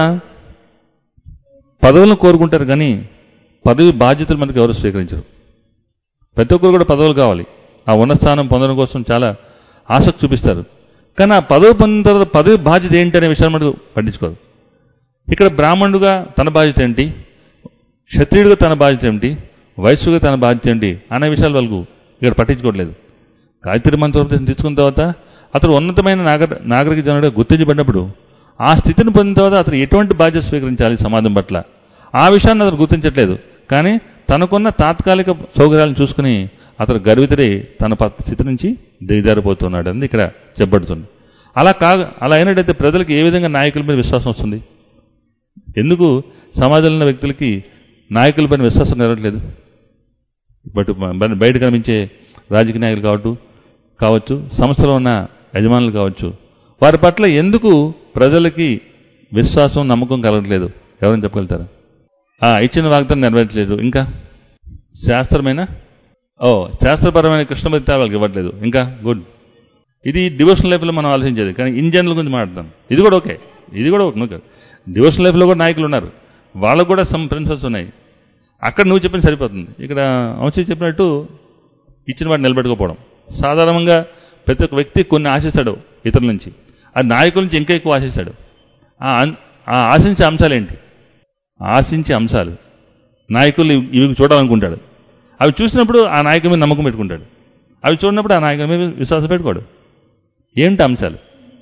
పదవులను కోరుకుంటారు కానీ పదవి బాధ్యతలు మనకు ఎవరు స్వీకరించరు ప్రతి ఒక్కరు కూడా పదవులు కావాలి ఆ ఉన్నత స్థానం పొందడం కోసం చాలా ఆసక్తి చూపిస్తారు కానీ ఆ పదవి పొందిన తర్వాత పదవి బాధ్యత ఏంటి అనే విషయాన్ని మనకు పట్టించుకోరు ఇక్కడ బ్రాహ్మణుడుగా తన బాధ్యత ఏంటి క్షత్రియుడిగా తన బాధ్యత ఏమిటి వయస్సుగా తన బాధ్యత ఏంటి అనే విషయాలు వాళ్ళకు ఇక్కడ పట్టించుకోవట్లేదు గాయత్రి మంత్రోపదేశం తీసుకున్న తర్వాత అతడు ఉన్నతమైన నాగర నాగరిక జనుడిగా గుర్తించబడినప్పుడు ఆ స్థితిని పొందిన తర్వాత అతను ఎటువంటి బాధ్యత స్వీకరించాలి సమాజం పట్ల ఆ విషయాన్ని అతను గుర్తించట్లేదు కానీ తనకున్న తాత్కాలిక సౌకర్యాలను చూసుకుని అతను గర్వితుడై తన ప- స్థితి నుంచి దిగజారిపోతున్నాడు అని ఇక్కడ చెప్పబడుతుంది అలా కా అలా అయినట్టయితే ప్రజలకు ఏ విధంగా నాయకుల మీద విశ్వాసం వస్తుంది ఎందుకు సమాజంలో ఉన్న వ్యక్తులకి నాయకుల పైన విశ్వాసం కలగట్లేదు బట్ బ- బయట కనిపించే రాజకీయ నాయకులు కావచ్చు కావచ్చు సంస్థలో ఉన్న యజమానులు కావచ్చు వారి పట్ల ఎందుకు ప్రజలకి విశ్వాసం నమ్మకం కలగట్లేదు ఎవరైనా చెప్పగలుగుతారా ఆ, ఇచ్చిన వాగ్దానం నెరవేర్చలేదు ఇంకా శాస్త్రమైన ఓ శాస్త్రపరమైన కృష్ణ భక్తి వాళ్ళకి ఇవ్వట్లేదు ఇంకా గుడ్ ఇది డివోషనల్ లైఫ్లో మనం ఆలోచించేది కానీ ఇన్ జనరల్ గురించి మాట్లాడతాం ఇది కూడా ఓకే ఇది కూడా ఓకే డివోషనల్ లైఫ్లో కూడా నాయకులు ఉన్నారు వాళ్ళకు కూడా సమ్ ప్రిన్సిపల్స్ ఉన్నాయి అక్కడ నువ్వు చెప్పిన సరిపోతుంది ఇక్కడ వంశీ చెప్పినట్టు ఇచ్చిన వాడు నిలబెట్టుకోపోవడం సాధారణంగా ప్రతి ఒక్క వ్యక్తి కొన్ని ఆశిస్తాడు ఇతరుల నుంచి ఆ నాయకుల నుంచి ఇంకా ఎక్కువ ఆశిస్తాడు ఆ అన్- ఆ ఆశించే అంశాలు ఏంటి ఆశించే అంశాలు నాయకులు ఇవి- ఇవి చూడాలనుకుంటాడు అవి చూసినప్పుడు ఆ నాయకుల మీద నమ్మకం పెట్టుకుంటాడు అవి చూడనప్పుడు ఆ నాయకుల మీద విశ్వాసం పెట్టుకోడు ఏమిటి అంశాలు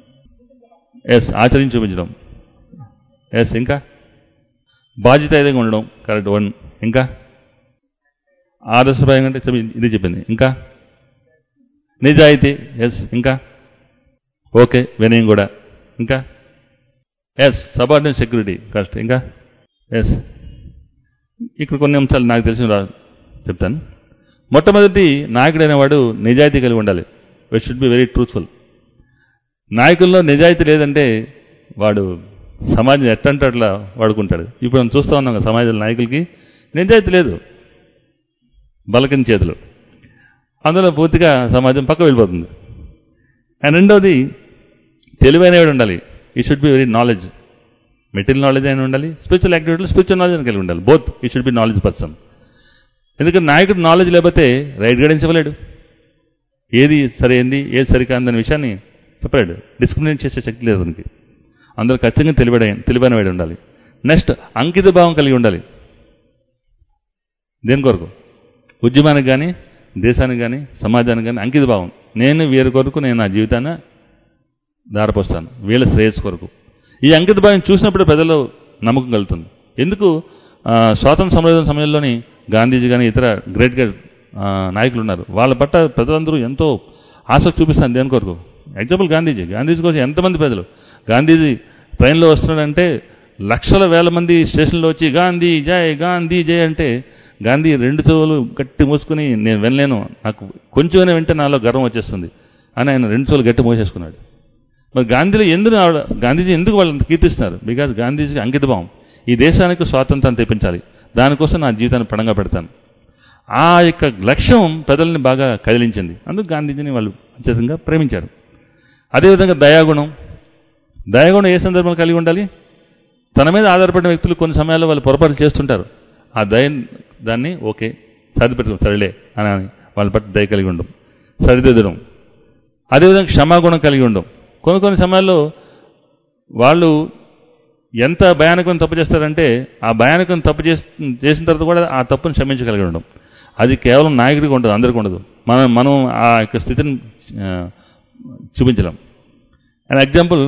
ఎస్ ఆచరించి చూపించడం ఎస్ ఇంకా బాధ్యతాయుతంగా ఉండడం కరెక్ట్ వన్ ఇంకా ఆదర్శప్రాయం అంటే చెప్పి- ఇది చెప్పింది ఇంకా నిజాయితీ ఎస్ ఇంకా ఓకే వినయం కూడా ఇంకా ఎస్ సబార్డినేట్ సెక్యూరిటీ కరెక్ట్ ఇంకా ఎస్ ఇక్కడ కొన్ని అంశాలు నాకు తెలిసిన రా చెప్తాను మొట్టమొదటి నాయకుడు అనేవాడు నిజాయితీ కలిగి ఉండాలి with should be very truthful నాయకుల్లో నిజాయితీ లేదంటే వాడు సమాజం ఎట్టంటే అట్లా వాడుకుంటాడు ఇప్పుడు మనం చూస్తూ ఉన్నాం కదా సమాజంలో నాయకులకి నిజాయితీ లేదు బలకిన చేతులు అందులో పూర్తిగా సమాజం పక్క వెళ్ళిపోతుంది అండ్ రెండవది తెలివైనవాడు ఉండాలి he should be very knowledge material knowledge అయినా ఉండాలి స్పిరిచువల్ యాక్టివిటీలో స్పిరిచువల్ నాలెడ్జ్ కలిగి ఉండాలి బోత్ ఈ షుడ్ బి నాలెడ్జ్ పర్సన్ ఎందుకంటే నాయకుడు నాలెడ్జ్ లేకపోతే రైట్ గైడెన్స్ ఇవ్వలేడు ఏది సరైంది ఏది సరికాందనే విషయాన్ని చెప్పలేడు డిస్క్రిమినేట్ చేసే శక్తి లేదు అతనికి అందులో ఖచ్చితంగా తెలివైన తెలివైన వాడు ఉండాలి నెక్స్ట్ అంకిత భావం కలిగి ఉండాలి దేని కొరకు ఉద్యమానికి కానీ దేశానికి కానీ సమాజానికి కానీ అంకిత భావం నేను వీరి కొరకు నేను నా జీవితాన్ని దారపోస్తాను వీళ్ళ శ్రేయస్సు కొరకు ఈ అంకిత భావం చూసినప్పుడు ప్రజల్లో నమ్మకం కలుగుతుంది ఎందుకు ఆ, స్వాతంత్ర సమరం సమయంలోని గాంధీజీ కానీ ఇతర గ్రేట్ గ్రేట్ ఆ, నాయకులు ఉన్నారు వాళ్ళ పట్ల ప్రజలందరూ ఎంతో ఆసక్తి చూపిస్తాను దేని కొరకు ఎగ్జాంపుల్ గాంధీజీ గాంధీజీ కోసం ఎంతమంది ప్రజలు గాంధీజీ ట్రైన్లో వస్తున్నాడంటే లక్షల వేల మంది స్టేషన్లో వచ్చి గాంధీ జై గాంధీ జై అంటే గాంధీ రెండు చెవులు గట్టి మూసుకుని నేను వినలేను నాకు కొంచెమైనా వింటే నాలో గర్వం వచ్చేస్తుంది అని ఆయన రెండు చెవులు గట్టి మోసేసుకున్నాడు మరి గాంధీలో ఎందుకు ఆవిడ గాంధీజీ ఎందుకు వాళ్ళని కీర్తిస్తున్నారు బికాజ్ గాంధీజీకి అంకిత భావం ఈ దేశానికి స్వాతంత్రం తెప్పించాలి దానికోసం నా జీవితాన్ని పణంగా పెడతాను ఆ యొక్క లక్ష్యం ప్రజల్ని బాగా కదిలించింది అందుకు గాంధీజీని వాళ్ళు అత్యధికంగా ప్రేమించారు అదేవిధంగా దయాగుణం దయాగుణం ఏ సందర్భంలో కలిగి ఉండాలి తన మీద ఆధారపడిన వ్యక్తులు కొన్ని సమయాల్లో వాళ్ళు పొరపాటు చేస్తుంటారు ఆ దయ దాన్ని ఓకే సరిపెట్టుకుని సరేలే అని అని వాళ్ళ పట్ల దయ కలిగి ఉండడం సరిదిద్దడం అదేవిధంగా క్షమాగుణం కలిగి ఉండడం కొన్ని కొన్ని సమయాల్లో వాళ్ళు ఎంత భయానకం తప్పు చేస్తారంటే ఆ భయానకం తప్పు చేసి చేసిన తర్వాత కూడా ఆ తప్పును క్షమించగలిగి ఉండడం అది కేవలం నాయకుడికి ఉండదు అందరికీ ఉండదు మనం మనం ఆ యొక్క స్థితిని ఆ, చూపించలేం అండ్ ఎగ్జాంపుల్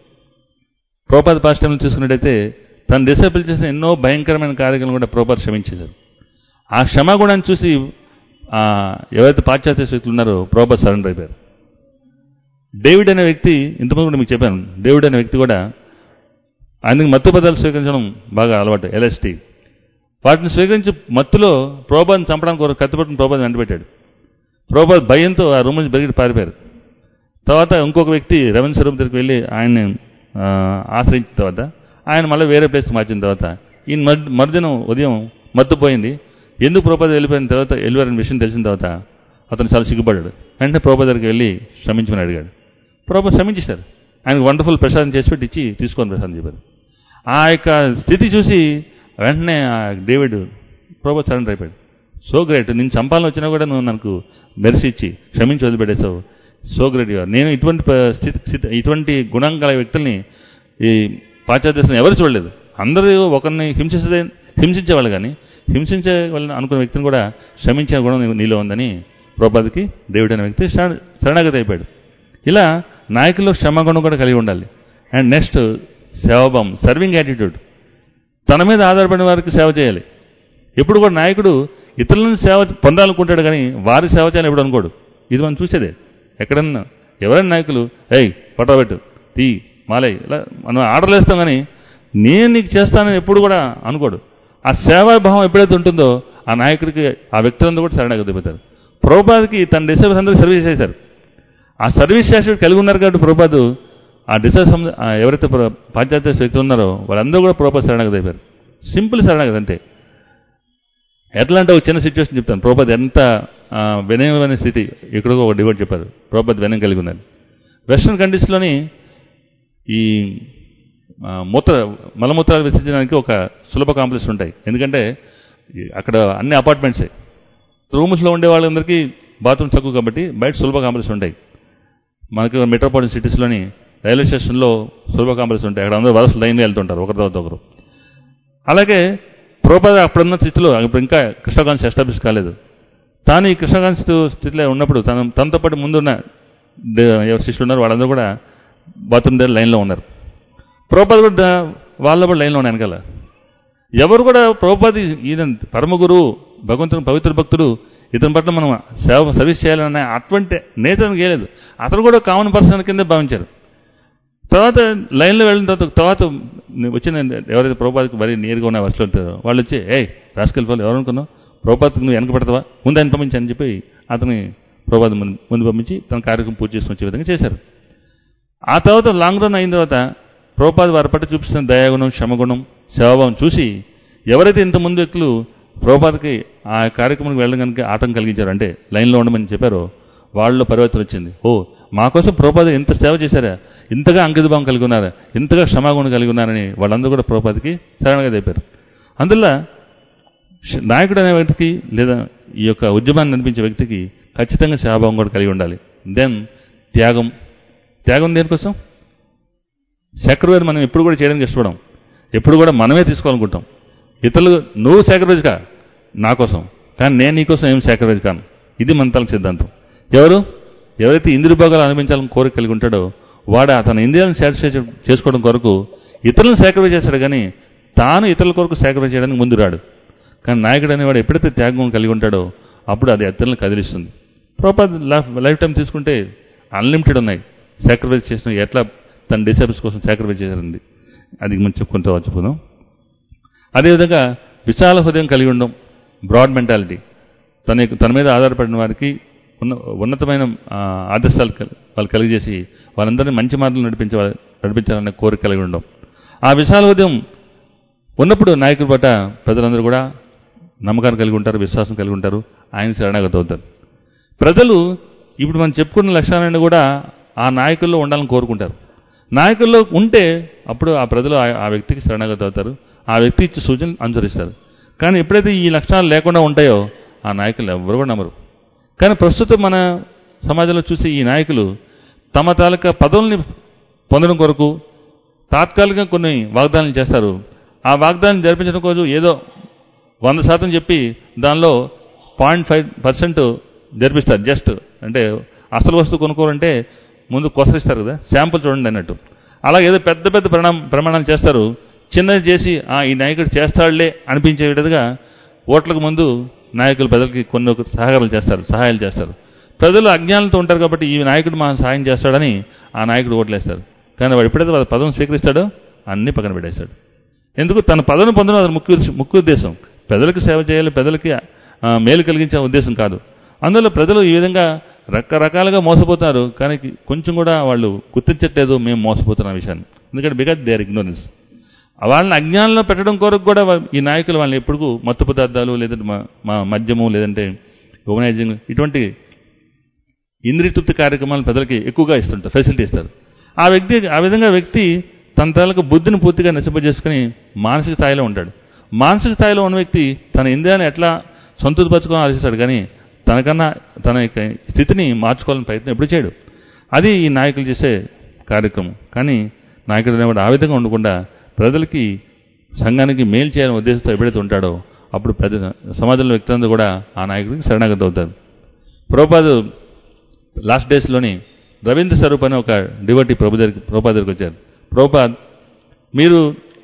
ప్రోపాద పాస్టమ్ని చూసుకున్నట్టయితే తన డిసేబుల్ చేసిన ఎన్నో భయంకరమైన కార్యక్రమాలు కూడా ప్రోపాద క్షమించేశారు ఆ క్షమాగుణాన్ని చూసి ఆ, ఎవరైతే పాశ్చాత్య వ్యక్తులు ఉన్నారో ప్రోపాద సరెండర్ అయిపోయారు డేవిడ్ అనే వ్యక్తి ఇంతకుముందు కూడా మీకు చెప్పాను డేవిడ్ అనే వ్యక్తి కూడా ఆయనకి మత్తు పదాలు స్వీకరించడం బాగా అలవాటు ఎల్ఎస్టీ వాటిని స్వీకరించి మత్తులో ప్రోబాద్ని చంపడానికి ఒక కత్తిపట్టుకుని ప్రోబాద్ వెంటబెట్టాడు ప్రోబాద్ భయంతో ఆ రూమ్ నుంచి బయటికి పారిపోయారు తర్వాత ఇంకొక వ్యక్తి రవీంద్ర స్వరూప్ దగ్గరికి వెళ్ళి ఆయన్ని ఆ, ఆశ్రయించిన తర్వాత ఆయన మళ్ళీ వేరే ప్లేస్ మార్చిన తర్వాత ఈయన మర్- మరుదినం ఉదయం మత్తు పోయింది ఎందుకు ప్రోపాద వెళ్ళిపోయిన తర్వాత వెళ్ళిపోయిన విషయం తెలిసిన తర్వాత అతను చాలా సిగ్గుపడ్డాడు వెంటనే ప్రోపాద దగ్గరికి వెళ్ళి క్షమించమని అడిగాడు ప్రోపాద క్షమించేశారు ఆయనకు వండర్ఫుల్ ప్రసాదం చేసి పెట్టి ఇచ్చి తీసుకొని ప్రసాదం చెప్పారు ఆ యొక్క స్థితి చూసి వెంటనే ఆ డేవిడ్ ప్రోపాద సరెండర్ అయిపోయాడు సో గ్రేట్ నేను చంపాలని వచ్చినా కూడా నువ్వు నాకు మెరిసి ఇచ్చి క్షమించి వదిలిపెట్టేసావు సో గ్రేట్ గా నేను ఇటువంటి ప- స్థితి స్థితి ఇటువంటి గుణం గల వ్యక్తుల్ని ఈ పాశ్చాత్య దేశంలో ఎవరు చూడలేదు అందరూ ఒకరిని హింసించే హింసించేవాళ్ళు కానీ హింసించే వాళ్ళని అనుకున్న వ్యక్తిని కూడా క్షమించే గుణం నీ- నీలో ఉందని ప్రోపాదికి డేవిడ్ అనే వ్యక్తి శరణ- శరణాగతి అయిపోయాడు ఇలా నాయకుల్లో క్షమాగుణం కూడా కలిగి ఉండాలి అండ్ నెక్స్ట్ సేవాభావం సర్వింగ్ యాటిట్యూడ్ తన మీద ఆధారపడిన వారికి సేవ చేయాలి ఎప్పుడు కూడా నాయకుడు ఇతరులను సేవ పొందాలనుకుంటాడు కానీ వారి సేవ చేయాలని ఎప్పుడు అనుకోడు ఇది మనం చూసేదే ఎక్కడన్నా ఎవరైనా నాయకులు ఏయ్ పట్టబెట్టు తీ మాలై ఇలా మనం ఆర్డర్లు వేస్తాం కానీ నేను నీకు చేస్తానని ఎప్పుడు కూడా అనుకోడు ఆ సేవాభావం ఎప్పుడైతే ఉంటుందో ఆ నాయకుడికి ఆ వ్యక్తులందరూ కూడా శరణాగతి అయిపోతారు ప్రభుపాదికి తన డిసైబుల్స్ అందరూ సర్వీస్ చేశారు ఆ సర్వీస్ యాటిట్యూడ్ కలిగి ఉన్నారు కాబట్టి ప్రభుపాదు ఆ డిసైబుల్ సమ- ఆ ఎవరైతే ప్ర- పాశ్చాత్య వ్యక్తులు ఉన్నారో వాళ్ళందరూ కూడా ప్రభుపాద శరణాగతి అయిపోయారు సింపుల్ శరణాగతి అంతే ఎట్లా అంటే ఒక చిన్న సిచ్యువేషన్ చెప్తాను ప్రోపద్ ఎంత ఆ, వినయమైన స్థితి ఎక్కడికో ఒక డివోట్ చెప్పారు ప్రోపద్ వినయం కలిగి ఉన్నది వెస్ట్రన్ కంట్రీస్లోని ఈ ఆ, మూత్ర మలమూత్రాలు విసర్జించడానికి ఒక సులభ కాంప్లెక్స్ ఉంటాయి ఎందుకంటే ఈ అక్కడ అన్ని అపార్ట్మెంట్సే రూమ్స్లో ఉండే వాళ్ళందరికీ బాత్రూమ్ తక్కువ కాబట్టి బయట సులభ కాంప్లెక్స్ ఉంటాయి మనకి మెట్రోపాలిటన్ సిటీస్లోని రైల్వే స్టేషన్లో సులభ కాంప్లెక్స్ ఉంటాయి అక్కడ అందరూ వరుస లైన్గా వెళ్తుంటారు ఒకరి తర్వాత ఒకరు అలాగే ప్రోపద అప్పుడున్న స్థితిలో ఇప్పుడు ఇంకా కృష్ణకాంత్ ఎస్టాబ్లిష్ కాలేదు తాను ఈ కృష్ణకాంత్ స్థితిలో ఉన్నప్పుడు తన తనతో పాటు ముందున్న దే- ఎవరు శిష్యులు ఉన్నారు వాళ్ళందరూ కూడా బాత్రూమ్ దగ్గర లైన్లో ఉన్నారు ప్రోపద కూడా దా- వాళ్ళ కూడా లైన్లో ఉన్నాయి వెనకాల ఎవరు కూడా ప్రోపది ఈయన పరమ గురువు భగవంతుని పవిత్ర భక్తుడు ఇతని పట్ల మనం సేవ సర్వీస్ చేయాలనే అటువంటి నేతను గేయలేదు అతను కూడా కామన్ పర్సన్ కింద భావించారు తర్వాత లైన్లో వెళ్ళిన తర్వాత తర్వాత వచ్చిన ఎవరైతే ప్రభుపాదకి మరీ నేరుగా ఉన్న వరుసలో ఉంటారో వాళ్ళు వచ్చి ఏయ్ రాసుకెళ్ళి వాళ్ళు ఎవరు అనుకున్నావు ప్రభుపాదకు నువ్వు వెనక పెడతావా ముందు ఆయన పంపించి అని చెప్పి అతని ప్రభుపాద ముందు ముందు పంపించి తన కార్యక్రమం పూర్తి చేసుకుని వచ్చే విధంగా చేశారు ఆ తర్వాత లాంగ్ రన్ అయిన తర్వాత ప్రభుపాద వారి పట్ల చూపిస్తున్న దయాగుణం క్షమగుణం సేవాభావం చూసి ఎవరైతే ఇంతమంది వ్యక్తులు ప్రభుపాదకి ఆ కార్యక్రమానికి వెళ్ళడం కనుక ఆటం కలిగించారు అంటే లైన్లో ఉండమని చెప్పారో వాళ్ళలో పరివర్తన వచ్చింది ఓ మా కోసం ప్రభుపాద ఇంత సేవ చేశారా ఇంతగా అంకితభావం కలిగి ఉన్నారా ఇంతగా క్షమాగుణం కలిగి ఉన్నారని వాళ్ళందరూ కూడా ప్రభుపాదకి శరణగా చెప్పారు అందువల్ల ష- నాయకుడు అనే వ్యక్తికి లేదా ఈ యొక్క ఉద్యమాన్ని నడిపించే వ్యక్తికి ఖచ్చితంగా సేవాభావం కూడా కలిగి ఉండాలి దెన్ త్యాగం త్యాగం దేనికోసం సాక్రిఫైస్ మనం ఎప్పుడు కూడా చేయడానికి ఇష్టపడం ఎప్పుడు కూడా మనమే తీసుకోవాలనుకుంటాం ఇతరులు నువ్వు సాక్రిఫైస్ కా నా కోసం కానీ నేను నీకోసం ఏం సాక్రిఫైస్ కాను ఇది మన తలకు సిద్ధాంతం ఎవరు ఎవరైతే ఇంద్రియ భోగాలు అనిపించాలని కోరిక కలిగి ఉంటాడో వాడు అతని ఇంద్రియాలను సాటిస్ఫై చేసుకోవడం కొరకు ఇతరులను సాక్రిఫై చేస్తాడు కానీ తాను ఇతరుల కొరకు సాక్రిఫై చేయడానికి ముందు రాడు కానీ నాయకుడు అనేవాడు ఎప్పుడైతే త్యాగం కలిగి ఉంటాడో అప్పుడు అది ఇతరులను కదిలిస్తుంది ప్రాపర్ లైఫ్ టైం తీసుకుంటే అన్లిమిటెడ్ ఉన్నాయి సాక్రిఫైస్ చేసిన ఎట్లా తన డిసేబుల్స్ కోసం సాక్రిఫైస్ చేశారండి అది మనం చెప్పుకుంటూ చెప్పుకుందాం అదేవిధంగా విశాల హృదయం కలిగి ఉండడం బ్రాడ్ మెంటాలిటీ తన యొక్క- తన మీద ఆధారపడిన వారికి ఉన్న ఉన్నతమైన ఆ, ఆదర్శాలు కల్- వాళ్ళు కలిగజేసి వాళ్ళందరినీ మంచి మార్గంలో నడిపించే నడిపించాలనే కోరిక కలిగి ఉండడం ఆ విశాల ఉదయం ఉన్నప్పుడు నాయకుడి పట్ల ప్రజలందరూ కూడా నమ్మకాన్ని కలిగి ఉంటారు విశ్వాసం కలిగి ఉంటారు ఆయన శరణాగతి అవుతారు ప్రజలు ఇప్పుడు మనం చెప్పుకున్న లక్షణాలన్నీ కూడా ఆ నాయకుల్లో ఉండాలని కోరుకుంటారు నాయకుల్లో ఉంటే అప్పుడు ఆ ప్రజలు ఆ- ఆ వ్యక్తికి శరణాగతి అవుతారు ఆ వ్యక్తి ఇచ్చే సూచనలు అనుసరిస్తారు కానీ ఎప్పుడైతే ఈ లక్షణాలు లేకుండా ఉంటాయో ఆ నాయకులు ఎవరు కూడా నమ్మరు కానీ ప్రస్తుతం మన సమాజంలో చూసే ఈ నాయకులు తమ తాలూకా పదవుల్ని పొందడం కొరకు తాత్కాలికంగా కొన్ని వాగ్దానాలు చేస్తారు ఆ వాగ్దానం జరిపించడం కోసం ఏదో వంద శాతం చెప్పి దానిలో పాయింట్ ఫైవ్ పర్సెంట్ జరిపిస్తారు జస్ట్ అంటే అసలు వస్తువు కొనుక్కోవాలంటే ముందు కొసరిస్తారు కదా శాంపుల్ చూడండి అన్నట్టు అలా ఏదో పెద్ద పెద్ద ప్రమాణం ప్రమాణాలు చేస్తారు చిన్నది చేసి ఆ ఈ నాయకుడు చేస్తాడులే అనిపించే విధంగా ఓట్లకు ముందు నాయకులు ప్రజలకి కొన్ని ఒక సహకారాలు చేస్తారు సహాయాలు చేస్తారు ప్రజలు అజ్ఞానంతో ఉంటారు కాబట్టి ఈ నాయకుడు మా సహాయం చేస్తాడని ఆ నాయకుడు ఓట్లేస్తారు కానీ వాడు ఎప్పుడైతే వాళ్ళ పదం స్వీకరిస్తాడో అన్ని పక్కన పెట్టేస్తాడు ఎందుకు తన పదవిని పొందడం అది ముఖ్య ముఖ్య ఉద్దేశం ప్రజలకు సేవ చేయాలి ప్రజలకి ఆ, మేలు కలిగించే ఉద్దేశం కాదు అందువల్ల ప్రజలు ఈ విధంగా రకరకాలుగా మోసపోతారు కానీ కొంచెం కూడా వాళ్ళు గుర్తించట్లేదు మేము మోసపోతున్న విషయాన్ని ఎందుకంటే బికాజ్ దే ఆర్ ఇగ్నోరెన్స్ వాళ్ళని అజ్ఞానంలో పెట్టడం కొరకు కూడా వా- ఈ నాయకులు వాళ్ళని ఎప్పుడు మత్తు పదార్థాలు లేదంటే మా- మా మద్యము లేదంటే హ్యూమనైజింగ్ ఇటువంటి ఇంద్రియ తృప్తి కార్యక్రమాలు ప్రజలకి ఎక్కువగా ఇస్తుంటారు ఫెసిలిటీ ఇస్తారు ఆ వ్యక్తి ఆ విధంగా వ్యక్తి తన తాలూకు బుద్ధిని పూర్తిగా నశింపజేసుకుని మానసిక స్థాయిలో ఉంటాడు మానసిక స్థాయిలో ఉన్న వ్యక్తి తన ఇంద్రియాన్ని ఎట్లా సంతృప్తిపరచుకోవాలని ఆలోచిస్తాడు కానీ తనకన్నా తన యొక్క స్థితిని మార్చుకోవాలని ప్రయత్నం ఎప్పుడు చేయడు అది ఈ నాయకులు చేసే కార్యక్రమం కానీ నాయకుడు అనేవాడు ఆ విధంగా ఉండకుండా ప్రజలకి సంఘానికి మేలు చేయాలనే ఉద్దేశంతో ఎప్పుడైతే ఉంటాడో అప్పుడు ప్రజ సమాజంలో వ్యక్తులందరూ కూడా ఆ నాయకుడికి శరణాగతి అవుతారు ప్రభుపాదు లాస్ట్ డేస్లోని రవీంద్ర స్వరూప్ అనే ఒక డివోటీ ప్రభు దగ్గరికి ప్రభుపాద దగ్గరికి వచ్చారు ప్రభుపాద్ మీరు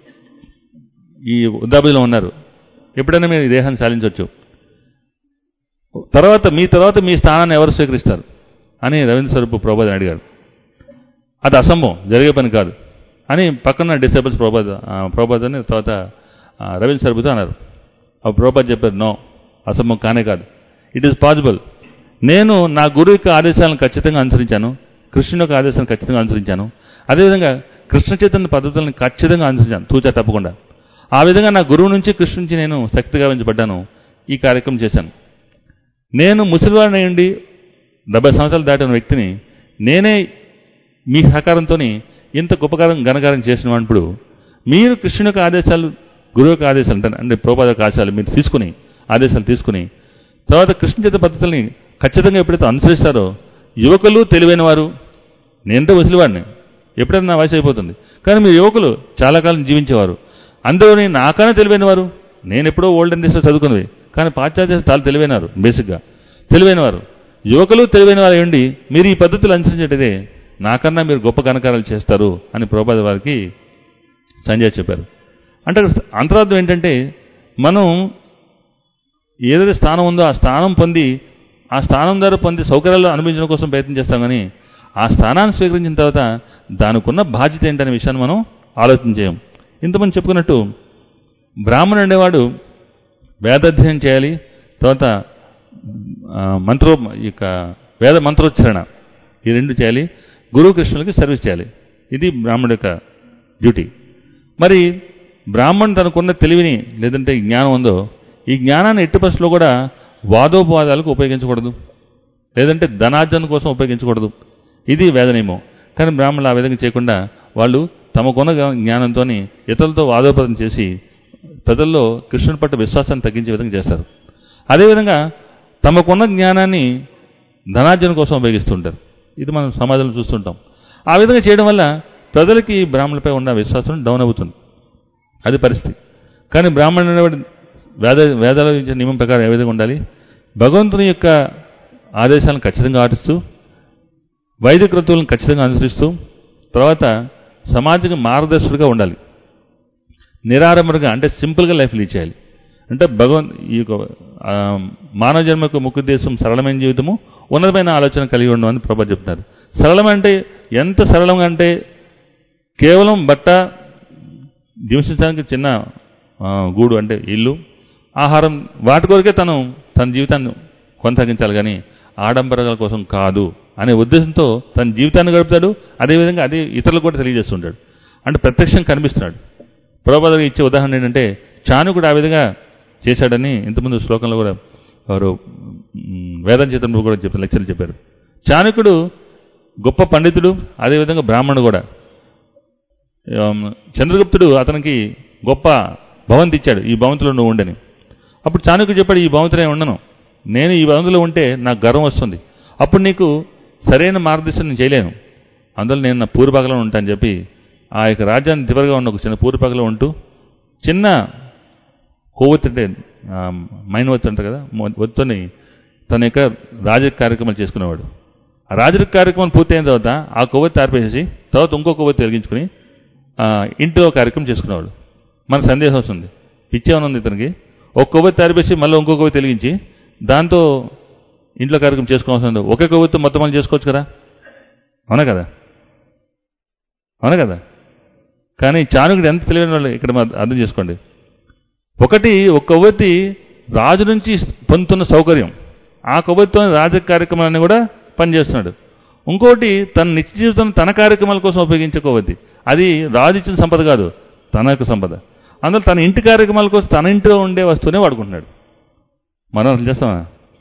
ఈ వృద్ధాప్యలో ఉన్నారు ఎప్పుడైనా మీరు ఈ దేహాన్ని సాధించవచ్చు తర్వాత మీ తర్వాత మీ స్థానాన్ని ఎవరు స్వీకరిస్తారు అని రవీంద్ర స్వరూప్ ప్రభుపాదని అడిగాడు అది అసంభవం జరిగే పని కాదు అని పక్కన డిసేబుల్స్ ప్రభుపాద ప్రభుపాద్ అని తర్వాత ఆ, రవీంద్ర స్వరూప్తో అన్నారు ఆ ప్రభుపాద్ చెప్పారు నో అసంభవం కానే కాదు ఇట్ ఈస్ పాసిబుల్ నేను నా గురువు యొక్క ఆదేశాలను ఖచ్చితంగా అనుసరించాను కృష్ణుని యొక్క ఆదేశాలను ఖచ్చితంగా అనుసరించాను అదేవిధంగా కృష్ణ చైతన్య పద్ధతులను ఖచ్చితంగా అనుసరించాను తూచా తప్పకుండా ఆ విధంగా నా గురువు నుంచి కృష్ణ నుంచి నేను శక్తిగా పెంచబడ్డాను ఈ కార్యక్రమం చేశాను నేను ముసలివాడిని ఉండి డెబ్బై సంవత్సరాలు దాటిన వ్యక్తిని నేనే మీ సహకారంతో ఇంత గొప్పకారం ఘనకారం చేసిన వాడిప్పుడు మీరు కృష్ణుని యొక్క ఆదేశాలు గురువు యొక్క ఆదేశాలు అంటే అంటే ప్రోపాద యొక్క ఆదేశాలు మీరు తీసుకుని ఆదేశాలు తీసుకుని తర్వాత కృష్ణ చేత పద్ధతుల్ని ఖచ్చితంగా ఎప్పుడైతే అనుసరిస్తారో యువకులు తెలివైన వారు నేనంటే ముసలివాడిని ఎప్పుడైనా నా వయసు అయిపోతుంది కానీ మీరు యువకులు చాలా కాలం జీవించేవారు అందులోని నాకన్నా తెలివైన వారు నేను ఎప్పుడో ఓల్డెన్ డేస్లో చదువుకున్నవి కానీ పాశ్చాత్య చాలా తెలివైనవారు బేసిక్గా తెలివైనవారు యువకులు తెలివైన వారు ఉండి మీరు ఈ పద్ధతులు అనుసరించేటదే నాకన్నా మీరు గొప్ప ఘనకారాలు చేస్తారు అని ప్రభుపాద వారికి సంజయ్ చెప్పారు అంటే అంతరార్థం ఏంటంటే మనం ఏదైతే స్థానం ఉందో ఆ స్థానం పొంది ఆ స్థానం ద్వారా పొంది సౌకర్యాలు అనుభవించడం కోసం ప్రయత్నం చేస్తాం కానీ ఆ స్థానాన్ని స్వీకరించిన తర్వాత దానికి ఉన్న బాధ్యత ఏంటనే విషయాన్ని మనం ఆలోచన చేయం ఇంతమంది చెప్పుకున్నట్టు బ్రాహ్మణుడు అనేవాడు వేదాధ్యయనం చేయాలి తర్వాత ఆ, మంత్రో ఈ యొక్క వేద మంత్రోచ్చరణ ఈ రెండు చేయాలి గురువు కృష్ణులకి సర్వీస్ చేయాలి ఇది బ్రాహ్మణుడి యొక్క డ్యూటీ మరి బ్రాహ్మణ్ తనకున్న తెలివిని లేదంటే ఈ జ్ఞానం ఉందో ఈ జ్ఞానాన్ని ఎట్టి పరిస్థితుల్లో కూడా వాదోపవాదాలకు ఉపయోగించకూడదు లేదంటే ధనార్జన కోసం ఉపయోగించకూడదు ఇది వేదనేమో కానీ బ్రాహ్మణులు ఆ విధంగా చేయకుండా వాళ్ళు తమకున్న జ్ఞానంతో ఇతరులతో వాదోపదం చేసి ప్రజల్లో కృష్ణుని పట్ల విశ్వాసాన్ని తగ్గించే విధంగా చేస్తారు అదేవిధంగా తమకున్న జ్ఞానాన్ని ధనార్జన కోసం ఉపయోగిస్తుంటారు ఇది మనం సమాజంలో చూస్తుంటాం ఆ విధంగా చేయడం వల్ల ప్రజలకి బ్రాహ్మణులపై ఉన్న విశ్వాసం డౌన్ అవుతుంది అది పరిస్థితి కానీ బ్రాహ్మణుడు అనేవాడు వేద వేదాల ఇచ్చే నియమం ప్రకారం ఏ విధంగా ఉండాలి భగవంతుని యొక్క ఆదేశాలను ఖచ్చితంగా ఆటిస్తూ వైదిక క్రతువులను ఖచ్చితంగా అనుసరిస్తూ తర్వాత సమాజానికి మార్గదర్శకుడిగా ఉండాలి నిరాడంబరంగా అంటే సింపుల్గా లైఫ్ లీడ్ చేయాలి అంటే భగవన్ ఈ యొక్క ఆ, మానవ జన్మ యొక్క ముఖ్య ఉద్దేశం సరళమైన జీవితము ఉన్నతమైన ఆలోచన కలిగి ఉండడం అని ప్రభా చెప్తున్నారు సరళం అంటే ఎంత సరళంగా అంటే కేవలం బట్ట నివసించడానికి చిన్న ఆ, గూడు అంటే ఇల్లు ఆహారం వాటి కొరకే తను తన జీవితాన్ని కొనసాగించాలి కానీ ఆడంబరాల కోసం కాదు అనే ఉద్దేశంతో తన జీవితాన్ని గడుపుతాడు అదేవిధంగా అదే ఇతరులకు కూడా తెలియజేస్తుంటాడు అంటే ప్రత్యక్షం కనిపిస్తున్నాడు ప్రభుపాద ఇచ్చే ఉదాహరణ ఏంటంటే చాణుకుడు ఆ విధంగా చేశాడని ఇంతకుముందు శ్లోకంలో కూడా వారు మ్, వేదం చేతంలో కూడా చెప్పారు లెక్చర్లు చెప్పారు చాణకుడు గొప్ప పండితుడు అదేవిధంగా బ్రాహ్మణుడు కూడా ఆమ్, చంద్రగుప్తుడు అతనికి గొప్ప భవంతి ఇచ్చాడు ఈ భవంతిలో నువ్వు ఉండని అప్పుడు చాణక్యుడు చెప్పాడు ఈ భవంతిలో నేను ఉండను నేను ఈ భవంతిలో ఉంటే నాకు గర్వం వస్తుంది అప్పుడు నీకు సరైన మార్గదర్శనం నేను చేయలేను అందులో నేను నా పూర్వభాగంలో ఉంటానని చెప్పి ఆ యొక్క రాజ్యాన్ని చివరిగా ఉన్న ఒక చిన్న పూర్వభాగంలో ఉంటూ చిన్న కొవ్వొత్తి అంటే ఆ, మైన్ ఒత్తి అంటారు కదా మొ- ఒత్తిని తన యొక్క రాజకీయ కార్యక్రమాలు చేసుకునేవాడు ఆ రాజకీయ కార్యక్రమం పూర్తయిన తర్వాత ఆ కొవ్వొత్తి ఆర్పేసి తర్వాత ఇంకో కొవ్వొత్తి వెలిగించుకుని ఆ, ఇంట్లో కార్యక్రమం చేసుకునేవాడు మనకు సందేహం వస్తుంది పిచ్చేమని ఉంది ఇతనికి ఒక కొవ్వొత్తి ఆర్పేసి మళ్ళీ ఇంకో కొవ్వొత్తి వెలిగించి దాంతో ఇంట్లో కార్యక్రమం చేసుకోవాల్సిన ఉంది. ఒకే కొవ్వొత్తి మొత్తం మనం చేసుకోవచ్చు కదా అవునా కదా అవునా కదా కానీ చాణుకుడు ఎంత తెలివైన వాళ్ళు ఇక్కడ మనం అర్థం చేసుకోండి ఒకటి ఒక కొవ్వొత్తి రాజు నుంచి పొందుతున్న సౌకర్యం ఆ కొవ్వొత్తితో రాజ కార్యక్రమాలన్నీ కూడా పనిచేస్తున్నాడు ఇంకోటి తన నిత్య జీవితం తన కార్యక్రమాల కోసం ఉపయోగించే కొవ్వొత్తి అది రాజు ఇచ్చిన సంపద కాదు తన యొక్క సంపద అందులో తన ఇంటి కార్యక్రమాల కోసం తన ఇంట్లో ఉండే వస్తువునే వాడుకుంటున్నాడు మనం అసలు చేస్తామా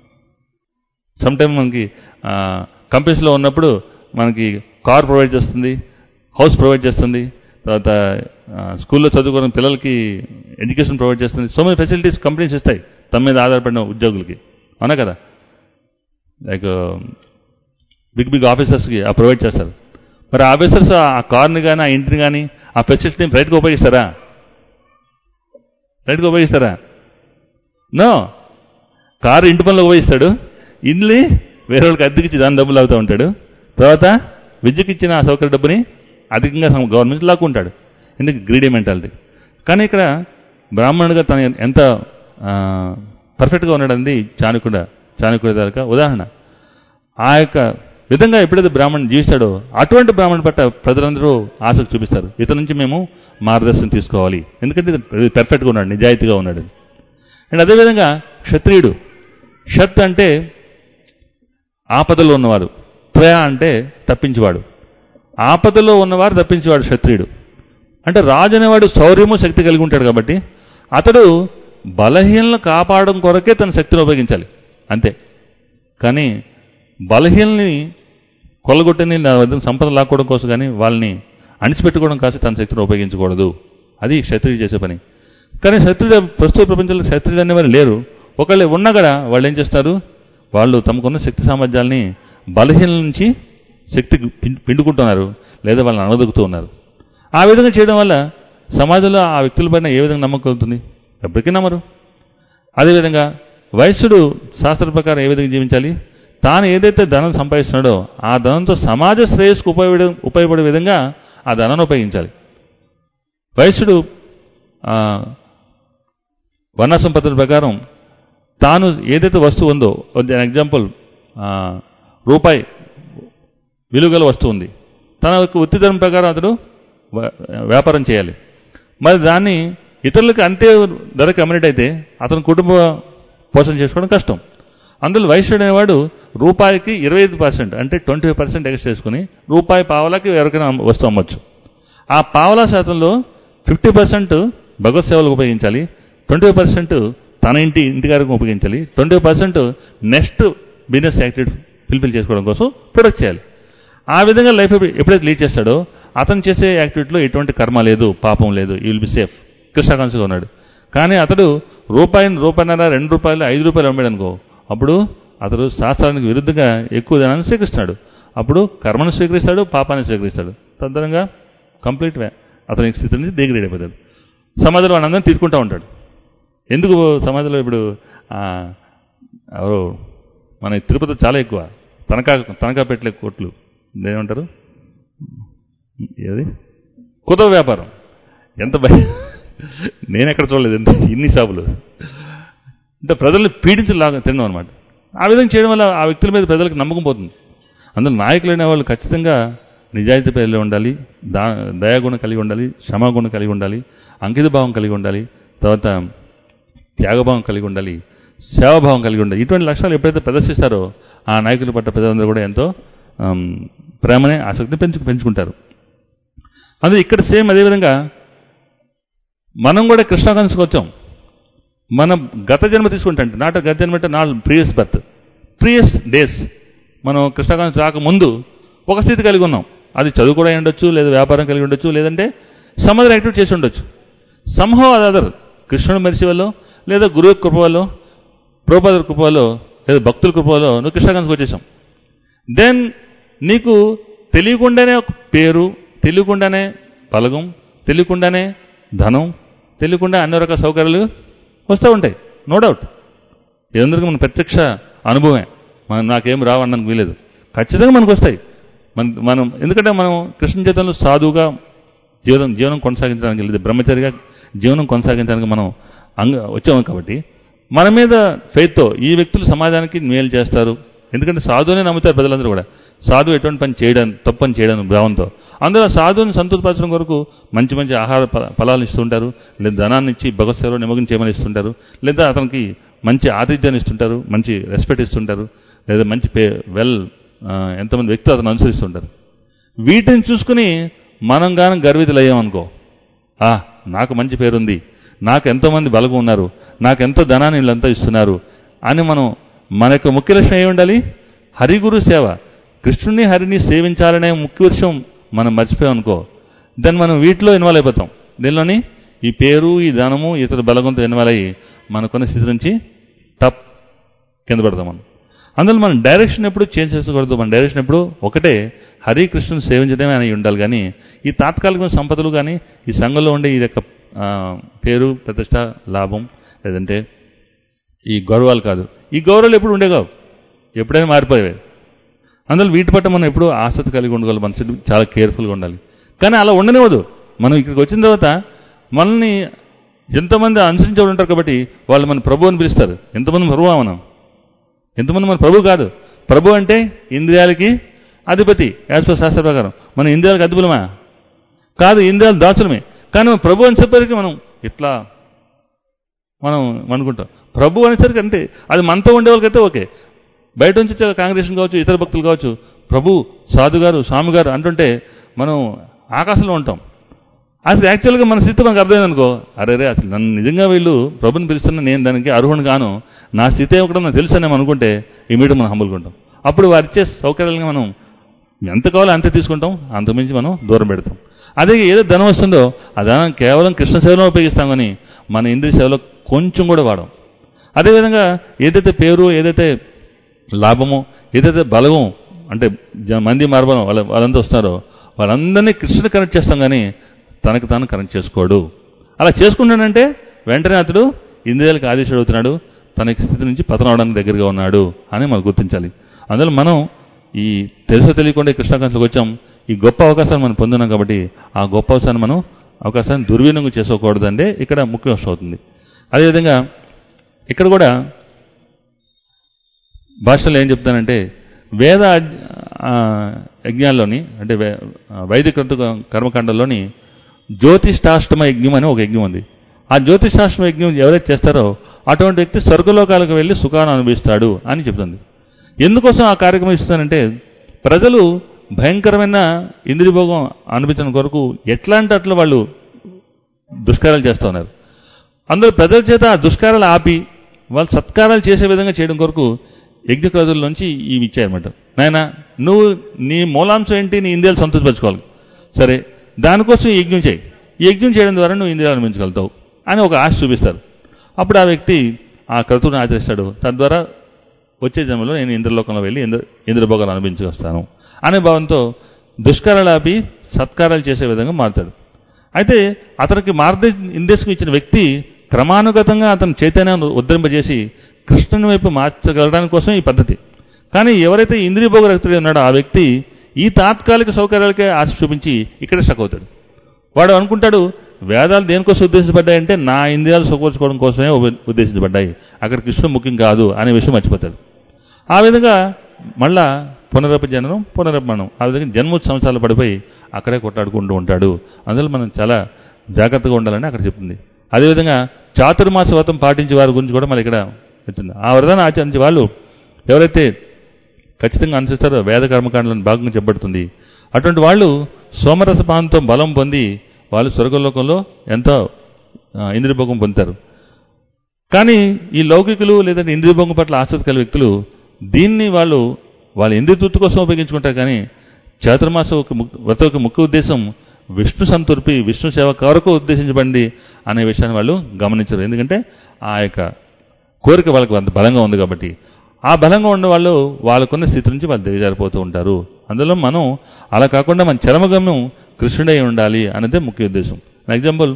సమ్ టైమ్ మనకి కంపెనీస్లో ఉన్నప్పుడు మనకి కార్ ప్రొవైడ్ చేస్తుంది హౌస్ ప్రొవైడ్ చేస్తుంది తర్వాత ఆ, స్కూల్లో చదువుకున్న పిల్లలకి ఎడ్యుకేషన్ ప్రొవైడ్ చేస్తుంది సో మెనీ ఫెసిలిటీస్ కంపెనీస్ ఇస్తాయి తమ మీద ఆధారపడిన ఉద్యోగులకి అవునా కదా లైక్ బిగ్ బిగ్ ఆఫీసర్స్కి ఆ ప్రొవైడ్ చేస్తారు మరి ఆఫీసర్స్ ఆ కార్ని కానీ ఆ ఇంటిని కానీ ఆ ఫెసిలిటీని రైట్గా ఉపయోగిస్తారా రైట్గా ఉపయోగిస్తారా నో కారు ఇంటి పనులు ఉపయోగిస్తాడు ఇల్లు వేరే వాళ్ళకి అద్దెకిచ్చి దాని డబ్బులు అవుతూ ఉంటాడు తర్వాత విద్యకి ఇచ్చిన ఆ సౌకర్య డబ్బుని అధికంగా గవర్నమెంట్ లాక్కుంటాడు ఎందుకు గ్రీడీ మెంటాలిటీ కానీ ఇక్కడ బ్రాహ్మణుడిగా తను ఎంత పర్ఫెక్ట్గా ఉన్నాడంది చాణకుడ చాణకుడి దాకా ఉదాహరణ ఆ యొక్క విధంగా ఎప్పుడైతే బ్రాహ్మణ్ జీవిస్తాడో అటువంటి బ్రాహ్మణ్ పట్ల ప్రజలందరూ ఆసక్తి చూపిస్తారు ఇతని నుంచి మేము మార్గదర్శనం తీసుకోవాలి ఎందుకంటే ఇది పెర్ఫెక్ట్గా ఉన్నాడు నిజాయితీగా ఉన్నాడు అండ్ అదేవిధంగా క్షత్రియుడు షత్ అంటే ఆపదలో ఉన్నవాడు త్వయ అంటే తప్పించేవాడు ఆపదలో ఉన్నవారు తప్పించేవాడు క్షత్రియుడు అంటే రాజు అనేవాడు శౌర్యము శక్తి కలిగి ఉంటాడు కాబట్టి అతడు బలహీనలను కాపాడడం కొరకే తన శక్తిని ఉపయోగించాలి అంతే కానీ బలహీనని కొల్లగొట్టని నా వద్ద సంపద లాక్కోవడం కోసం కానీ వాళ్ళని అణిచిపెట్టుకోవడం కోసం తన శక్తిని ఉపయోగించకూడదు అది క్షత్రియుడు చేసే పని కానీ క్షత్రియుడు ప్రస్తుత ప్రపంచంలో క్షత్రియుడు అనేవారు లేరు ఒకళ్ళు ఉన్నా కూడా వాళ్ళు ఏం చేస్తారు వాళ్ళు తమకున్న శక్తి సామర్థ్యాల్ని బలహీనల నుంచి శక్తి పిం- పిండుకుంటున్నారు లేదా వాళ్ళని అనదొక్కుతూ ఉన్నారు ఆ విధంగా చేయడం వల్ల సమాజంలో ఆ వ్యక్తులపైన ఏ విధంగా నమ్మకం కలుగుతుంది ఎప్పటికీ నమ్మరు అదేవిధంగా వయస్సుడు శాస్త్ర ప్రకారం ఏ విధంగా జీవించాలి తాను ఏదైతే ధనం సంపాదిస్తున్నాడో ఆ ధనంతో సమాజ శ్రేయస్సుకు ఉపయోగ ఉపయోగపడే విధంగా ఆ ధనాన్ని ఉపయోగించాలి వయస్సుడు ఆ, వర్ణాశ్రమ పద్ధతి ప్రకారం తాను ఏదైతే వస్తువు ఉందో ఎగ్జాంపుల్ రూపాయి విలువగల వస్తువు ఉంది తన యొక్క వృత్తిధరం ప్రకారం అతడు వ- వ్యాపారం చేయాలి మరి దాన్ని ఇతరులకు అంతే ధర కమ్యూనిటీ అయితే అతని కుటుంబ పోషణ చేసుకోవడం కష్టం అందులో వైశ్యుడు అనేవాడు రూపాయికి ఇరవై ఐదు పర్సెంట్ అంటే ట్వంటీ ఫైవ్ పర్సెంట్ ఎక్స్ చేసుకుని రూపాయి పావలాకి ఎవరికైనా అమ్మ- వస్తువు అమ్మొచ్చు ఆ పావలా శాతంలో ఫిఫ్టీ పర్సెంట్ భగవత్ సేవలకు ఉపయోగించాలి ట్వంటీ ఫైవ్ పర్సెంట్ తన ఇంటి ఇంటి కార్యక్రమం ఉపయోగించాలి twenty five percent next business activity fulfil చేసుకోవడం కోసం ప్రొడక్ట్ చేయాలి ఆ విధంగా లైఫ్ ఎప్పుడైతే లీడ్ చేస్తాడో అతను చేసే యాక్టివిటీలో ఎటువంటి కర్మ లేదు పాపం లేదు ఈ విల్ బి సేఫ్ కృష్ణాకాంక్షగా ఉన్నాడు కానీ అతడు రూపాయిని రూపాయన్నర రెండు రూపాయలు ఐదు రూపాయలు అమ్మాడు అనుకో అప్పుడు అతడు శాస్త్రానికి విరుద్ధంగా ఎక్కువ ధనాన్ని స్వీకరిస్తున్నాడు అప్పుడు కర్మను స్వీకరిస్తాడు పాపాన్ని స్వీకరిస్తాడు తదనంగా కంప్లీట్ అతని స్థితి నుంచి డిగ్రేడ్ అయిపోతాడు సమాజంలో వాళ్ళందరినీ తీసుకుంటూ ఉంటాడు ఎందుకు సమాజంలో ఇప్పుడు ఆ, ఎవరు మన తిరుపతి చాలా ఎక్కువ తనఖా తనఖా పెట్టలే కోట్లు ఏమంటారు ఏది కుదవ వ్యాపారం ఎంత భయ నేను ఎక్కడ చూడలేదు ఎంత ఇన్ని షాపులు అంటే ప్రజల్ని పీడించలాగా తినడం అనమాట ఆ విధంగా చేయడం వల్ల ఆ వ్యక్తుల మీద ప్రజలకు నమ్మకం పోతుంది అందులో నాయకులు అనే వాళ్ళు ఖచ్చితంగా నిజాయితీ పేర్లు ఉండాలి దా దయాగుణం కలిగి ఉండాలి క్షమాగుణం కలిగి ఉండాలి అంకిత భావం కలిగి ఉండాలి తర్వాత త్యాగభావం కలిగి ఉండాలి సేవాభావం కలిగి ఉండాలి ఇటువంటి లక్షణాలు ఎప్పుడైతే ప్రదర్శిస్తారో ఆ నాయకుల పట్ల ప్రజలందరూ కూడా ఎంతో ఆమ్, ప్రేమని ఆసక్తిని పెంచు పెంచుకుంటారు అందుకే ఇక్కడ సేమ్ అదేవిధంగా మనం కూడా కృష్ణాకాంక్షకు వచ్చాం మనం గత జన్మ తీసుకుంటే నాట్ గత జన్మ అంటే నా ప్రీవియస్ బర్త్ ప్రీవియస్ డేస్ మనం కృష్ణాకాంక్ష రాకముందు ఒక స్థితి కలిగి ఉన్నాం అది చదువు కూడా అయి ఉండొచ్చు లేదా వ్యాపారం కలిగి ఉండొచ్చు లేదంటే సమ్మదర్ యాక్టివిటీ చేసి ఉండొచ్చు సంహవ్ అది అదర్ కృష్ణుడు మెరిసి వల్ల లేదా గురువు కృప వల్ల ప్రభుపాదుల కృప వల్ల లేదా భక్తుల కృప వల్ల నువ్వు కృష్ణాకాంక్షకు వచ్చేసాం దెన్ నీకు తెలియకుండానే ఒక పేరు తెలియకుండానే బలగం తెలియకుండానే ధనం తెలియకుండా అన్ని రకాల సౌకర్యాలు వస్తూ ఉంటాయి నో డౌట్ ఇదందరికీ మన ప్రత్యక్ష అనుభవమే మనం నాకేం రావడానికి వీలేదు ఖచ్చితంగా మనకు వస్తాయి మన మనం ఎందుకంటే మనం కృష్ణ చేతంలో సాధువుగా జీవనం జీవనం కొనసాగించడానికి లేదా బ్రహ్మచర్యగా జీవనం కొనసాగించడానికి మనం అంగ వచ్చాము కాబట్టి మన మీద ఫెయిత్తో ఈ వ్యక్తులు సమాజానికి మేలు చేస్తారు ఎందుకంటే సాధువునే నమ్ముతారు ప్రజలందరూ కూడా సాధువు ఎటువంటి పని చేయడానికి తప్పు పని చేయడానికి భావంతో అందులో ఆ సాధువుని సంతృప్తిపరచడం కొరకు మంచి మంచి ఆహార ఫల- ఫలాలను ఇస్తుంటారు లేదా ధనాన్ని ఇచ్చి భగవత్ సేవలో నిమగ్నం చేయమని ఇస్తుంటారు లేదా అతనికి మంచి ఆతిథ్యాన్ని ఇస్తుంటారు మంచి రెస్పెక్ట్ ఇస్తుంటారు లేదా మంచి పే వెల్ ఆ, ఎంతమంది వ్యక్తులు అతను అనుసరిస్తుంటారు వీటిని చూసుకుని మనం గానం గర్వితులయ్యామనుకో ఆ నాకు మంచి పేరుంది నాకు ఎంతోమంది బలగం ఉన్నారు నాకు ఎంతో ధనాన్ని వీళ్ళంతా ఇస్తున్నారు అని మనం మన యొక్క ముఖ్య లక్ష్యం ఏమి ఉండాలి హరిగురు సేవ కృష్ణుని హరిని సేవించాలనే ముఖ్య విషయం మనం మర్చిపోయామనుకో దాన్ని మనం వీటిలో ఇన్వాల్వ్ అయిపోతాం దీనిలోని ఈ పేరు ఈ ధనము ఇతర బలగంతో ఇన్వాల్వ్ అయ్యి మనకున్న స్థితి నుంచి టప్ కింద పడతాం మనం అందులో మనం డైరెక్షన్ ఎప్పుడు చేంజ్ చేసుకోకూడదు మన డైరెక్షన్ ఎప్పుడు ఒకటే హరి కృష్ణుని సేవించడమే అని ఉండాలి కానీ ఈ తాత్కాలికమైన సంపదలు కానీ ఈ సంఘంలో ఉండే ఈ యొక్క ఆ, పేరు ప్రతిష్ట లాభం లేదంటే ఈ గౌరవాలు కాదు ఈ గౌరవాలు ఎప్పుడు ఉండేగావు ఎప్పుడైనా మారిపోయేవి అందులో వీటి పట్ల మనం ఎప్పుడూ ఆసక్తి కలిగి ఉండగలం మన చుట్టూ చాలా కేర్ఫుల్గా ఉండాలి కానీ అలా ఉండనివ్వదు మనం ఇక్కడికి వచ్చిన తర్వాత మనల్ని ఎంతమంది అనుసరించే వాళ్ళు ఉంటారు కాబట్టి వాళ్ళు మన ప్రభు అని పిలుస్తారు ఎంతమంది ప్రభువా మనం ఎంతమంది మన ప్రభు కాదు ప్రభు అంటే ఇంద్రియాలకి అధిపతి యాజ్ పర్ శాస్త్ర ప్రకారం మన ఇంద్రియాలకు అధిపతులమా కాదు ఇంద్రియాలు దాసులమే కానీ మన ప్రభు అని చెప్పేసరికి మనం ఇట్లా మనం అనుకుంటాం ప్రభు అనేసరికి అంటే అది మనతో ఉండే వాళ్ళకైతే ఓకే బయట నుంచి వచ్చే కాంగ్రెషన్ కావచ్చు ఇతర భక్తులు కావచ్చు ప్రభు సాధు గారు స్వామి గారు అంటుంటే మనం ఆకాశంలో ఉంటాం అసలు యాక్చువల్గా మన స్థితి మనకు అర్థమైంది అనుకో అరే రే అసలు నన్ను నిజంగా వీళ్ళు ప్రభుని పిలుస్తున్నా నేను దానికి అర్హుని గాను నా స్థితి ఏమిటో నాకు తెలుసు అని మనం అనుకుంటే ఇమీడియట్ మనం హంబులుకుంటాం అప్పుడు వారు ఇచ్చే సౌకర్యాలను మనం ఎంత కావాలో అంతే తీసుకుంటాం అంతకుమించి మనం దూరం పెడతాం అదే ఏదో ధనం వస్తుందో ఆ ధనం కేవలం కృష్ణ సేవలో ఉపయోగిస్తాం కానీ మన ఇంద్రియ సేవలో కొంచెం కూడా వాడం అదేవిధంగా ఏదైతే పేరు ఏదైతే లాభము ఏదైతే బలము అంటే జ- మంది మార్బలం వాళ్ళ వాళ్ళంతా వస్తున్నారో వాళ్ళందరినీ కృష్ణుని కనెక్ట్ చేస్తాం కానీ తనకు తాను కనెక్ట్ చేసుకోడు అలా చేసుకుంటానంటే వెంటనే అతడు ఇంద్రియాలకు ఆదేశుడు అవుతున్నాడు తనకి స్థితి నుంచి పతనం అవడానికి దగ్గరగా ఉన్నాడు అని మనం గుర్తించాలి అందులో మనం ఈ తెలుసో తెలియకుండా ఈ కృష్ణాకాంక్షలకు వచ్చాం ఈ గొప్ప అవకాశాన్ని మనం పొందున్నాం కాబట్టి ఆ గొప్ప అవకాశాన్ని మనం అవకాశాన్ని దుర్వినియోగం చేసుకోకూడదంటే ఇక్కడ ముఖ్య అంశం అవుతుంది అదేవిధంగా ఇక్కడ కూడా భాషలో ఏం చెప్తానంటే వేద అజ్- ఆ, యజ్ఞాల్లోని అంటే వే- ఆ, వైదిక కర్మ- కర్మకాండంలోని జ్యోతిష్టాష్టమ యజ్ఞం అని ఒక యజ్ఞం ఉంది ఆ జ్యోతిష్టాష్టమ యజ్ఞం ఎవరైతే చేస్తారో అటువంటి వ్యక్తి స్వర్గలోకాలకు వెళ్ళి సుఖాన్ని అనుభవిస్తాడు అని చెప్తుంది ఎందుకోసం ఆ కార్యక్రమం ఇస్తానంటే ప్రజలు భయంకరమైన ఇంద్రియభోగం అనిపించడం కొరకు ఎట్లాంటి అట్లా వాళ్ళు దుష్కారాలు చేస్తూ ఉన్నారు అందరూ ప్రజల చేత ఆ దుష్కారాలు ఆపి వాళ్ళు సత్కారాలు చేసే విధంగా చేయడం కొరకు యజ్ఞక్రతుల నుంచి ఇవి ఇచ్చాయన్నమాట నాయన నువ్వు నీ మూలాంశం ఏంటి నీ ఇంద్రియాలు సంతృప్తిపరచుకోవాలి సరే దానికోసం ఈ యజ్ఞం చేయి ఈ యజ్ఞం చేయడం ద్వారా నువ్వు ఇంద్రియాలు అనిపించగలుగుతావు అని ఒక ఆశ చూపిస్తారు అప్పుడు ఆ వ్యక్తి ఆ క్రతువుని ఆచరిస్తాడు తద్వారా వచ్చే జన్మలో నేను ఇంద్రలోకంలో వెళ్ళి ఇంద్ర ఇంద్రభోగాలు అనిపించి వస్తాను అనే భావంతో దుష్కారాలు ఆపి సత్కారాలు చేసే విధంగా మారుతాడు అయితే అతనికి మార్గనిర్దేశం ఇచ్చిన వ్యక్తి క్రమానుగతంగా అతని చైతన్యాన్ని ఉద్ధరింపజేసి కృష్ణుని వైపు మార్చగలడానికి కోసం ఈ పద్ధతి కానీ ఎవరైతే ఇంద్రియభోగ రక్తుడు ఉన్నాడో ఆ వ్యక్తి ఈ తాత్కాలిక సౌకర్యాలకే ఆశ చూపించి ఇక్కడే స్టక్ అవుతాడు వాడు అనుకుంటాడు వేదాలు దేనికోసం ఉద్దేశించబడ్డాయంటే నా ఇంద్రియాలు సుఖపరచుకోవడం కోసమే ఉ- ఉద్దేశించబడ్డాయి అక్కడ కృష్ణుడు ముఖ్యం కాదు అనే విషయం మర్చిపోతాడు ఆ విధంగా మళ్ళా పునరప జననం పునరపమరణం ఆ విధంగా జన్మ సంవత్సరాలు పడిపోయి అక్కడే కొట్టాడుకుంటూ ఉంటాడు అందులో మనం చాలా జాగ్రత్తగా ఉండాలని అక్కడ చెప్తుంది అదేవిధంగా చాతుర్మాస వ్రతం పాటించే వారి గురించి కూడా మళ్ళీ ఇక్కడ చెప్తుంది ఆ వ్రతాన్ని ఆచరించే వాళ్ళు ఎవరైతే ఖచ్చితంగా అనుసరిస్తారో వేద కర్మకాండలను భాగంగా చెప్పబడుతుంది అటువంటి వాళ్ళు సోమరసపానంతో బలం పొంది వాళ్ళు స్వర్గలోకంలో ఎంతో ఆ, ఇంద్రియభోగం పొందుతారు కానీ ఈ లౌకికులు లేదంటే ఇంద్రియభోగం పట్ల ఆసక్తి కలిగిన వ్యక్తులు దీన్ని వాళ్ళు వాళ్ళ ఇంద్రియ తృప్తి కోసం ఉపయోగించుకుంటారు కానీ చాతుర్మాస ఒక ము- వ్రత యొక్క ముఖ్య ఉద్దేశం విష్ణు సంతృప్తి విష్ణు సేవ కొరకు ఉద్దేశించబడింది అనే విషయాన్ని వాళ్ళు గమనించరు ఎందుకంటే ఆ యొక్క కోరిక వాళ్ళకి అంత బలంగా ఉంది కాబట్టి ఆ బలంగా ఉన్న వాళ్ళు వాళ్ళకున్న స్థితి నుంచి వాళ్ళు దిగజారిపోతూ ఉంటారు అందులో మనం అలా కాకుండా మన చరమగమ్యం కృష్ణుడై ఉండాలి అన్నదే ముఖ్య ఉద్దేశం ఎగ్జాంపుల్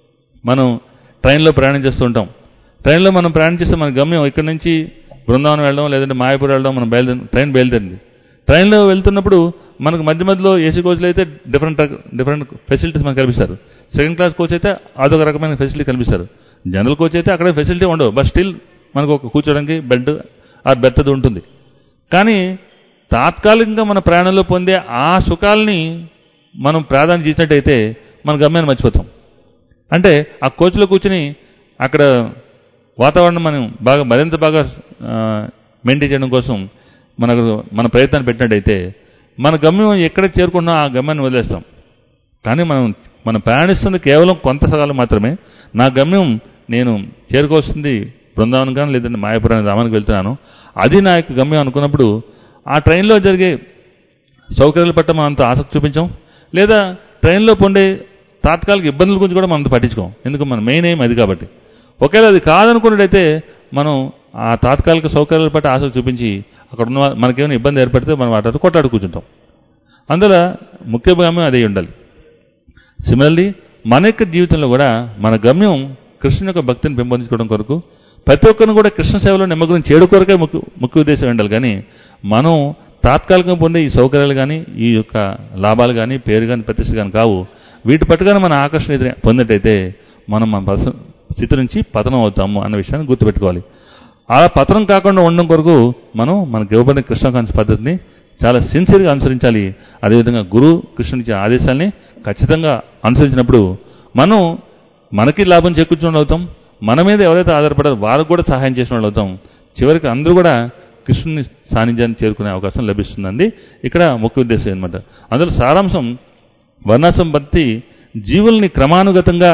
మనం ట్రైన్లో ప్రయాణం చేస్తూ ఉంటాం ట్రైన్లో మనం ప్రయాణం చేస్తే మన గమ్యం ఇక్కడ నుంచి బృందావనం వెళ్ళడం లేదంటే మాయపూర్ వెళ్ళడం మనం బయలుదేరి ట్రైన్ బయలుదేరింది ట్రైన్లో వెళ్తున్నప్పుడు మనకు మధ్య మధ్యలో ఏసీ కోచ్లు అయితే డిఫరెంట్ డిఫరెంట్ ఫెసిలిటీస్ మనకు కల్పిస్తారు సెకండ్ క్లాస్ కోచ్ అయితే అదొక రకమైన ఫెసిలిటీ కల్పిస్తారు జనరల్ కోచ్ అయితే అక్కడ ఫెసిలిటీ ఉండవు బట్ స్టిల్ మనకు ఒక కూర్చోడానికి బెడ్ ఆ బెత్తది ఉంటుంది కానీ తాత్కాలికంగా మన ప్రయాణంలో పొందే ఆ సుఖాలని మనం ప్రాధాన్యత ఇచ్చినట్టయితే మన గమ్యాన్ని మర్చిపోతాం అంటే ఆ కోచ్లో కూర్చుని అక్కడ వాతావరణం మనం బాగా మరింత బాగా మెయింటైన్ చేయడం కోసం మనకు మన ప్రయత్నాన్ని పెట్టినట్టయితే మన గమ్యం ఎక్కడ చేరుకున్నా ఆ గమ్యాన్ని వదిలేస్తాం కానీ మనం మనం ప్రయాణిస్తుంది కేవలం కొంతకాలం మాత్రమే నా గమ్యం నేను చేరుకోవాల్సింది బృందావనం కానీ లేదంటే మాయాపురానికి రామానికి వెళ్తున్నాను అది నా యొక్క గమ్యం అనుకున్నప్పుడు ఆ ట్రైన్లో జరిగే సౌకర్యాల పట్ల మనం అంత ఆసక్తి చూపించాం లేదా ట్రైన్లో పొందే తాత్కాలిక ఇబ్బందుల గురించి కూడా మనం అంత పట్టించుకోం ఎందుకు మన మెయిన్ ఎయిమ్ అది కాబట్టి ఒకవేళ అది కాదనుకున్నట్టయితే మనం ఆ తాత్కాలిక సౌకర్యాల పట్ల ఆసక్తి చూపించి అక్కడ ఉన్న వా- మనకేమైనా ఇబ్బంది ఏర్పడితే మనం వాటితో కొట్టాడు కూర్చుంటాం అందులో ముఖ్య గమ్యం అదే ఉండాలి సిమిలర్లీ మన యొక్క జీవితంలో కూడా మన గమ్యం కృష్ణ యొక్క భక్తిని పెంపొందించుకోవడం కొరకు ప్రతి ఒక్కరిని కూడా కృష్ణ సేవలో నిమగ్నం చేయడం కొరకే ముఖ్య ముఖ్య ఉద్దేశం ఉండాలి కానీ మనం తాత్కాలికంగా పొందే ఈ సౌకర్యాలు కానీ ఈ యొక్క లాభాలు కానీ పేరు కానీ ప్రతిష్ట కానీ కావు వీటి పట్టుగానే మన ఆకర్షణ ఎదురు పొందినట్టయితే మనం మన పర్స- స్థితి నుంచి పతనం అవుతాము అన్న విషయాన్ని గుర్తుపెట్టుకోవాలి అలా పతనం కాకుండా ఉండడం కొరకు మనం మనకు ఇవ్వబడిన కృష్ణకాంక్ష పద్ధతిని చాలా సిన్సియర్గా అనుసరించాలి అదేవిధంగా గురువు కృష్ణుని ఇచ్చే ఆదేశాల్ని ఖచ్చితంగా అనుసరించినప్పుడు మనం మనకి లాభం చేకూర్చిన వాళ్ళు అవుతాం మన మీద ఎవరైతే ఆధారపడారో వారికి కూడా సహాయం చేసిన వాళ్ళు అవుతాం చివరికి అందరూ కూడా కృష్ణుని సాన్నిధ్యాన్ని చేరుకునే అవకాశం లభిస్తుందండి ఇక్కడ ముఖ్య ఉద్దేశం అనమాట అందులో సారాంశం వర్ణాశ్రమం బట్టి జీవుల్ని క్రమానుగతంగా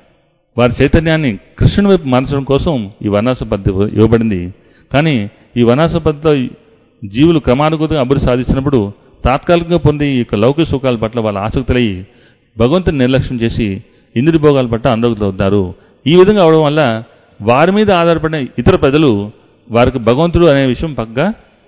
వారి చైతన్యాన్ని కృష్ణుని వైపు మార్చడం కోసం ఈ వనాస పద్ధతి ఇవ్వబడింది కానీ ఈ వనాస పద్ధతితో జీవులు క్రమానుగతంగా అభివృద్ధి సాధిస్తున్నప్పుడు తాత్కాలికంగా పొందే ఈ యొక్క లౌకిక సుఖాల పట్ల వాళ్ళ ఆసక్తులయ్యి భగవంతుని నిర్లక్ష్యం చేసి ఇంద్రి భోగాల పట్ల అనురక్తులు అవుతారు ఈ విధంగా అవడం వల్ల వారి మీద ఆధారపడిన ఇతర ప్రజలు వారికి భగవంతుడు అనే విషయం పక్కగా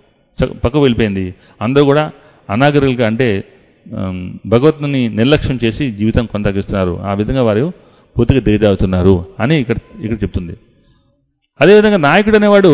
చ- పక్కకు వెళ్ళిపోయింది అందరూ కూడా అనాగరికలుగా అంటే ఆమ్, భగవంతుని నిర్లక్ష్యం చేసి జీవితం కొనసాగిస్తున్నారు ఆ విధంగా వారు పూర్తిగా దిగజారుతున్నారు అని ఇక్కడ ఇక్కడ చెప్తుంది అదేవిధంగా నాయకుడు అనేవాడు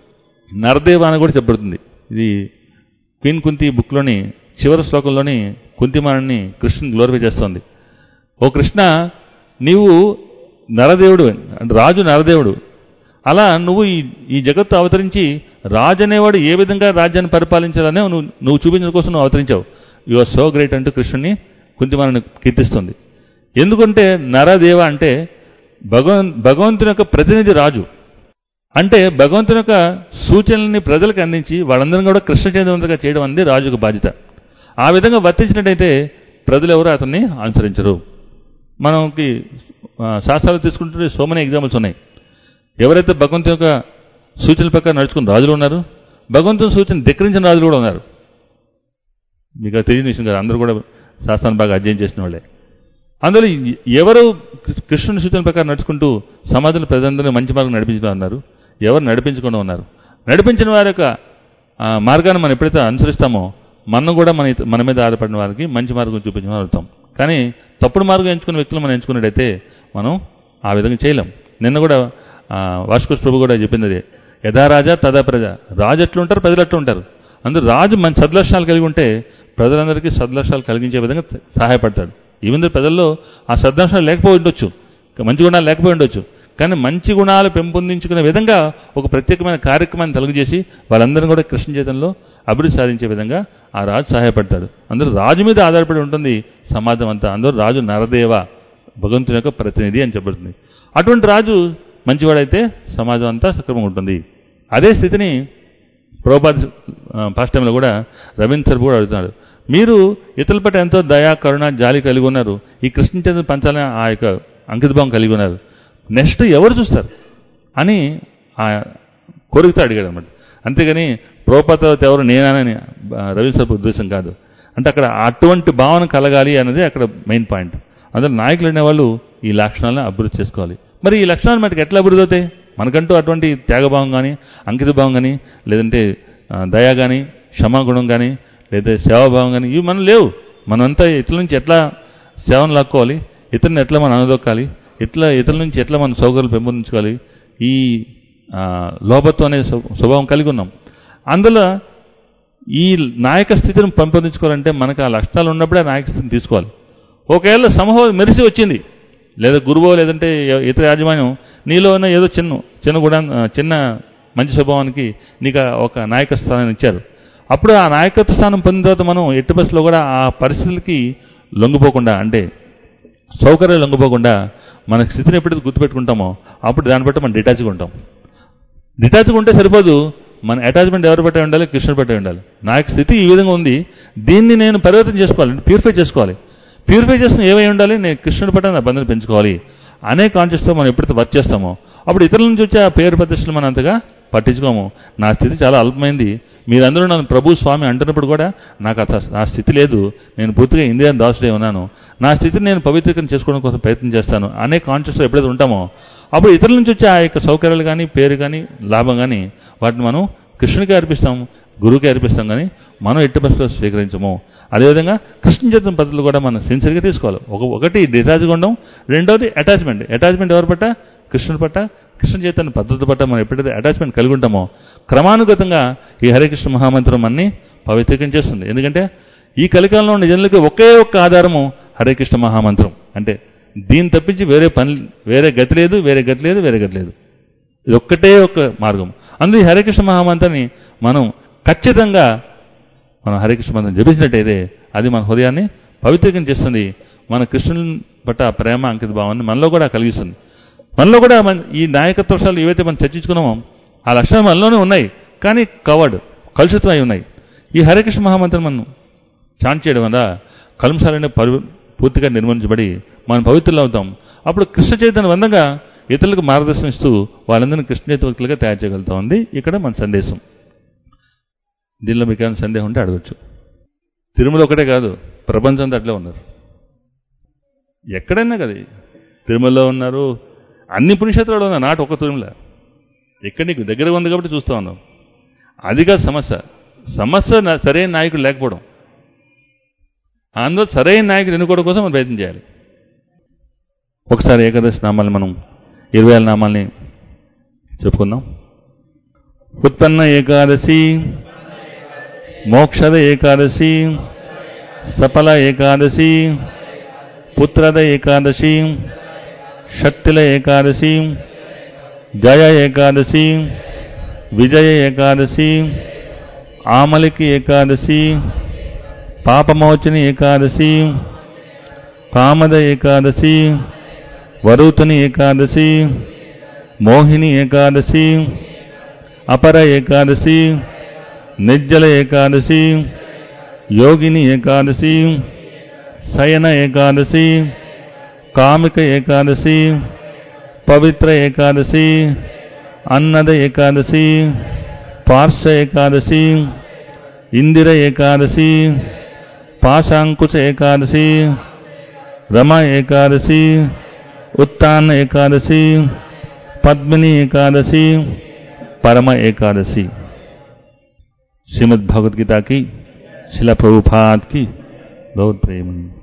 నరదేవ అని కూడా చెప్పబడుతుంది ఇది క్వీన్ కుంతి బుక్లోని చివరి శ్లోకంలోని కుంతిమాని కృష్ణుని గ్లోరిఫై చేస్తోంది ఓ కృష్ణ నీవు నరదేవుడు అంటే రాజు నరదేవుడు అలా నువ్వు ఈ ఈ జగత్తు అవతరించి రాజు అనేవాడు ఏ విధంగా రాజ్యాన్ని పరిపాలించాలనే నువ్వు నువ్వు చూపించడం కోసం నువ్వు అవతరించావు యు ఆర్ సో గ్రేట్ అంటూ కృష్ణుని కుంతిమానని కీర్తిస్తుంది ఎందుకంటే నరదేవ అంటే భగవన్ భగవంతుని యొక్క ప్రతినిధి రాజు అంటే భగవంతుని యొక్క సూచనల్ని ప్రజలకు అందించి వాళ్ళందరం కూడా కృష్ణ చంద్రవంతుగా చేయడం అనేది రాజు యొక్క బాధ్యత ఆ విధంగా వర్తించినట్టయితే ప్రజలు ఎవరు అతన్ని అనుసరించరు మనకి ఆ, శాస్త్రాలు తీసుకుంటుంటే సో మెనీ ఎగ్జాంపుల్స్ ఉన్నాయి ఎవరైతే భగవంతుని యొక్క సూచనల ప్రకారం నడుచుకున్న రాజులు ఉన్నారు భగవంతుని సూచన ధిక్కరించిన రాజులు కూడా ఉన్నారు మీకు అది తెలియని విషయం కాదు అందరూ కూడా శాస్త్రాన్ని బాగా అధ్యయనం చేసిన వాళ్ళే అందులో ఎవరు కృ- కృష్ణుని సూచన ప్రకారం నడుచుకుంటూ సమాజంలో ప్రజలందరినీ మంచి మార్గం నడిపించడం అన్నారు ఎవరు నడిపించకుండా ఉన్నారు నడిపించిన వారి యొక్క ఆ, మార్గాన్ని మనం ఎప్పుడైతే అనుసరిస్తామో మనం కూడా మన ఇత- మన మీద ఆధారపడిన వారికి మంచి మార్గం చూపించిన వారు అవుతాం కానీ తప్పుడు మార్గం ఎంచుకున్న వ్యక్తులు మనం ఎంచుకున్నట్టయితే మనం ఆ విధంగా చేయలేం నిన్న కూడా వాష్కోస్ ప్రభు కూడా చెప్పింది అదే యథా రాజా తదా ప్రజ రాజు ఎట్లా ఉంటారు ప్రజలు ఎట్లా ఉంటారు అందరూ రాజు మంచి సద్లక్షణాలు కలిగి ఉంటే ప్రజలందరికీ సద్లక్షణాలు కలిగించే విధంగా సహాయపడతాడు ఈవెన్ ప్రజల్లో ఆ సద్లక్షణాలు లేకపోయి ఉండొచ్చు మంచి గుణాలు లేకపోయి ఉండొచ్చు కానీ మంచి గుణాలు పెంపొందించుకునే విధంగా ఒక ప్రత్యేకమైన కార్యక్రమాన్ని కలుగజేసి వాళ్ళందరూ కూడా కృష్ణ చేతంలో అభివృద్ధి సాధించే విధంగా ఆ రాజు సహాయపడతాడు అందరూ రాజు మీద ఆధారపడి ఉంటుంది సమాజం అంతా అందరూ రాజు నరదేవ భగవంతుని యొక్క ప్రతినిధి అని చెప్పబడుతుంది అటువంటి రాజు మంచివాడైతే సమాజం అంతా సక్రమంగా ఉంటుంది అదే స్థితిని ప్రభుపాద ఫస్ట్ టైంలో కూడా రవీంద్ర సార్ కూడా అడుగుతున్నాడు మీరు ఇతరుల పట్ల ఎంతో దయా కరుణ జాలి కలిగి ఉన్నారు ఈ కృష్ణ చంద్ర పంచాలని ఆ యొక్క అంకితభావం కలిగి ఉన్నారు నెక్స్ట్ ఎవరు చూస్తారు అని ఆ కోరికతో అడిగాడు అనమాట అంతేగాని ప్రోపత ఎవరు నేనని రవీంద్ర సార్ ఉద్దేశం కాదు అంటే అక్కడ అటువంటి భావన కలగాలి అనేది అక్కడ మెయిన్ పాయింట్ అందులో నాయకులు అనేవాళ్ళు ఈ లక్షణాలను అభివృద్ధి చేసుకోవాలి మరి ఈ లక్షణాలు మనకి ఎట్లా అభివృద్ధి అవుతాయి మనకంటూ అటువంటి త్యాగభావం కానీ అంకితభావం కానీ లేదంటే ఆ, దయ కానీ క్షమాగుణం కానీ లేదా సేవాభావం కానీ ఇవి మనం లేవు మనంతా ఇతరుల నుంచి ఎట్లా సేవను లాక్కోవాలి ఇతరుని ఎట్లా మనం అనదొక్కాలి ఎట్లా ఇతరుల నుంచి ఎట్లా మన సౌకర్యాలు పెంపొందించుకోవాలి ఈ ఆ, లోపత్వం అనే స్వ- స్వభావం కలిగి ఉన్నాం అందులో ఈ నాయక స్థితిని పెంపొందించుకోవాలంటే మనకు ఆ లక్షణాలు ఉన్నప్పుడే ఆ నాయక స్థితిని తీసుకోవాలి ఒకవేళ సమూహం మెరిసి వచ్చింది లేదా గురువో లేదంటే ఎ- ఇతర యాజమాన్యం నీలో ఉన్న ఏదో చిన్న చిన్న గుణ చిన్న మంచి స్వభావానికి నీకు ఆ ఒక నాయక స్థానాన్ని ఇచ్చారు అప్పుడు ఆ నాయకత్వ స్థానం పొందిన తర్వాత మనం ఎట్టి బస్సులో కూడా ఆ పరిస్థితులకి లొంగిపోకుండా అంటే సౌకర్యాలు లొంగిపోకుండా మన స్థితిని ఎప్పుడైతే గుర్తుపెట్టుకుంటామో అప్పుడు దాన్ని బట్టి మనం డిటాచ్గా ఉంటాం డిటాచ్గా ఉంటే సరిపోదు మన అటాచ్మెంట్ ఎవరు పట్టే ఉండాలి కృష్ణుడు పట్టే ఉండాలి నా యొక్క స్థితి ఈ విధంగా ఉంది దీన్ని నేను పరివర్తన చేసుకోవాలి ప్యూరిఫై చేసుకోవాలి ప్యూరిఫై చేసిన ఏమై ఉండాలి నేను కృష్ణుడి పట్ల నా బంధన పెంచుకోవాలి అనే కాన్షియస్తో మనం ఎప్పుడైతే వర్క్ చేస్తామో అప్పుడు ఇతరుల నుంచి వచ్చే ఆ పేరు ప్రతిష్టలు మనం అంతగా పట్టించుకోము నా స్థితి చాలా అల్పమైంది మీరందరూ నన్ను ప్రభు స్వామి అంటున్నప్పుడు కూడా నాకు అస- ఆ స్థితి లేదు నేను పూర్తిగా ఇండియా దాసుడే ఉన్నాను నా స్థితిని నేను పవిత్రీకరణ చేసుకోవడం కోసం ప్రయత్నం చేస్తాను అనే కాన్షియస్తో ఎప్పుడైతే ఉంటామో అప్పుడు ఇతరుల నుంచి వచ్చే ఆ యొక్క సౌకర్యాలు కానీ పేరు కానీ లాభం కానీ వాటిని మనం కృష్ణుడికి అర్పిస్తాం గురువుకి అర్పిస్తాం కానీ మనం ఎట్టి బస్సులో స్వీకరించము అదేవిధంగా కృష్ణ చైతన్య పద్ధతులు కూడా మనం సిన్సియర్గా తీసుకోవాలి ఒక ఒకటి డిటాచ్గా ఉండడం రెండోది అటాచ్మెంట్ అటాచ్మెంట్ ఎవరి పట్ల కృష్ణుడి పట్ల కృష్ణ చైతన్య పద్ధతి పట్ల మనం ఎప్పుడైతే అటాచ్మెంట్ కలిగి ఉంటామో క్రమానుగతంగా ఈ హరే కృష్ణ మహామంత్రం అన్ని పవిత్రీకరణ చేస్తుంది ఎందుకంటే ఈ కలికాలంలో ఉన్న జనులకి ఒకే ఒక్క ఆధారము హరే కృష్ణ మహామంత్రం అంటే దీన్ని తప్పించి వేరే పని వేరే గతి లేదు వేరే గతి లేదు వేరే గతి లేదు ఇది ఒక్కటే ఒక మార్గం అందులో ఈ హరికృష్ణ మహామంత్రాన్ని మనం ఖచ్చితంగా మనం హరికృష్ణ మంత్రం జపించినట్టయితే అది మన హృదయాన్ని పవిత్రీకరణ చేస్తుంది మన కృష్ణుని పట్ల ఆ ప్రేమ అంకిత భావాన్ని మనలో కూడా కలిగిస్తుంది మనలో కూడా మన ఈ నాయకత్వ విషయాలు ఏవైతే మనం చర్చించుకున్నామో ఆ లక్షణాలు మనలోనే ఉన్నాయి కానీ కవర్డ్ కలుషితం అయి ఉన్నాయి ఈ హరికృష్ణ మహామంత్రం మనం చాంట్ చేయడం వల్ల కలుంసాలనే పరి పూర్తిగా నిర్మించబడి మనం పవిత్రులు అవుతాం అప్పుడు కృష్ణ చైతన్య బంధంగా ఇతరులకు మార్గదర్శనం ఇస్తూ వాళ్ళందరినీ కృష్ణ చైతన్యగా తయారు చేయగలుగుతా ఉంది ఇక్కడ మన సందేశం దీనిలో మీకు ఏమైనా సందేహం ఉంటే అడగచ్చు తిరుమల ఒకటే కాదు ప్రపంచంతో అట్లే ఉన్నారు ఎక్కడైనా కదా తిరుమలలో ఉన్నారు అన్ని పుణ్యక్షేత్రాలు ఉన్నారు నాటు ఒక తిరుమల ఎక్కడ నీకు దగ్గర ఉంది కాబట్టి చూస్తూ ఉన్నాం అది కాదు సమస్య సమస్య నా- సరైన నాయకుడు లేకపోవడం అందులో సరైన నాయకుడు ఎన్నుకోవడం కోసం మనం ప్రయత్నం చేయాలి ఒకసారి ఏకాదశి నామాల్ని మనం ఇరవై ఏళ్ళ నామాల్ని చెప్పుకుందాం ఉత్పన్న ఏకాదశి మోక్షద ఏకాదశి సఫల ఏకాదశి పుత్ರದ ఏకాదశి శక్తిల ఏకాదశి జయ ఏకాదశి విజయ ఏకాదశి ఆమలికి ఏకాదశి పాపమోచని ఏకాదశి కామద ఏకాదశి వరుతుని ఏకాదశి మోహిని ఏకాదశి అపర ఏకాదశి నిర్జల ఏకాదశి యోగిని ఏకాదశి శయన ఏకాదశి కామిక ఏకాదశి పవిత్ర ఏకాదశి అన్నద ఏకాదశి పార్శ్వ ఏకాదశి ఇందిర ఏకాదశి పాశాంకుశ ఏకాదశి రమ ఏకాదశి ఉత్తాన ఏకాదశి పద్మిని ఏకాదశి పరమ ఏకాదశి శ్రీమద్ భగవద్గీత की शिला प्रभुपाद की बहुत प्रेम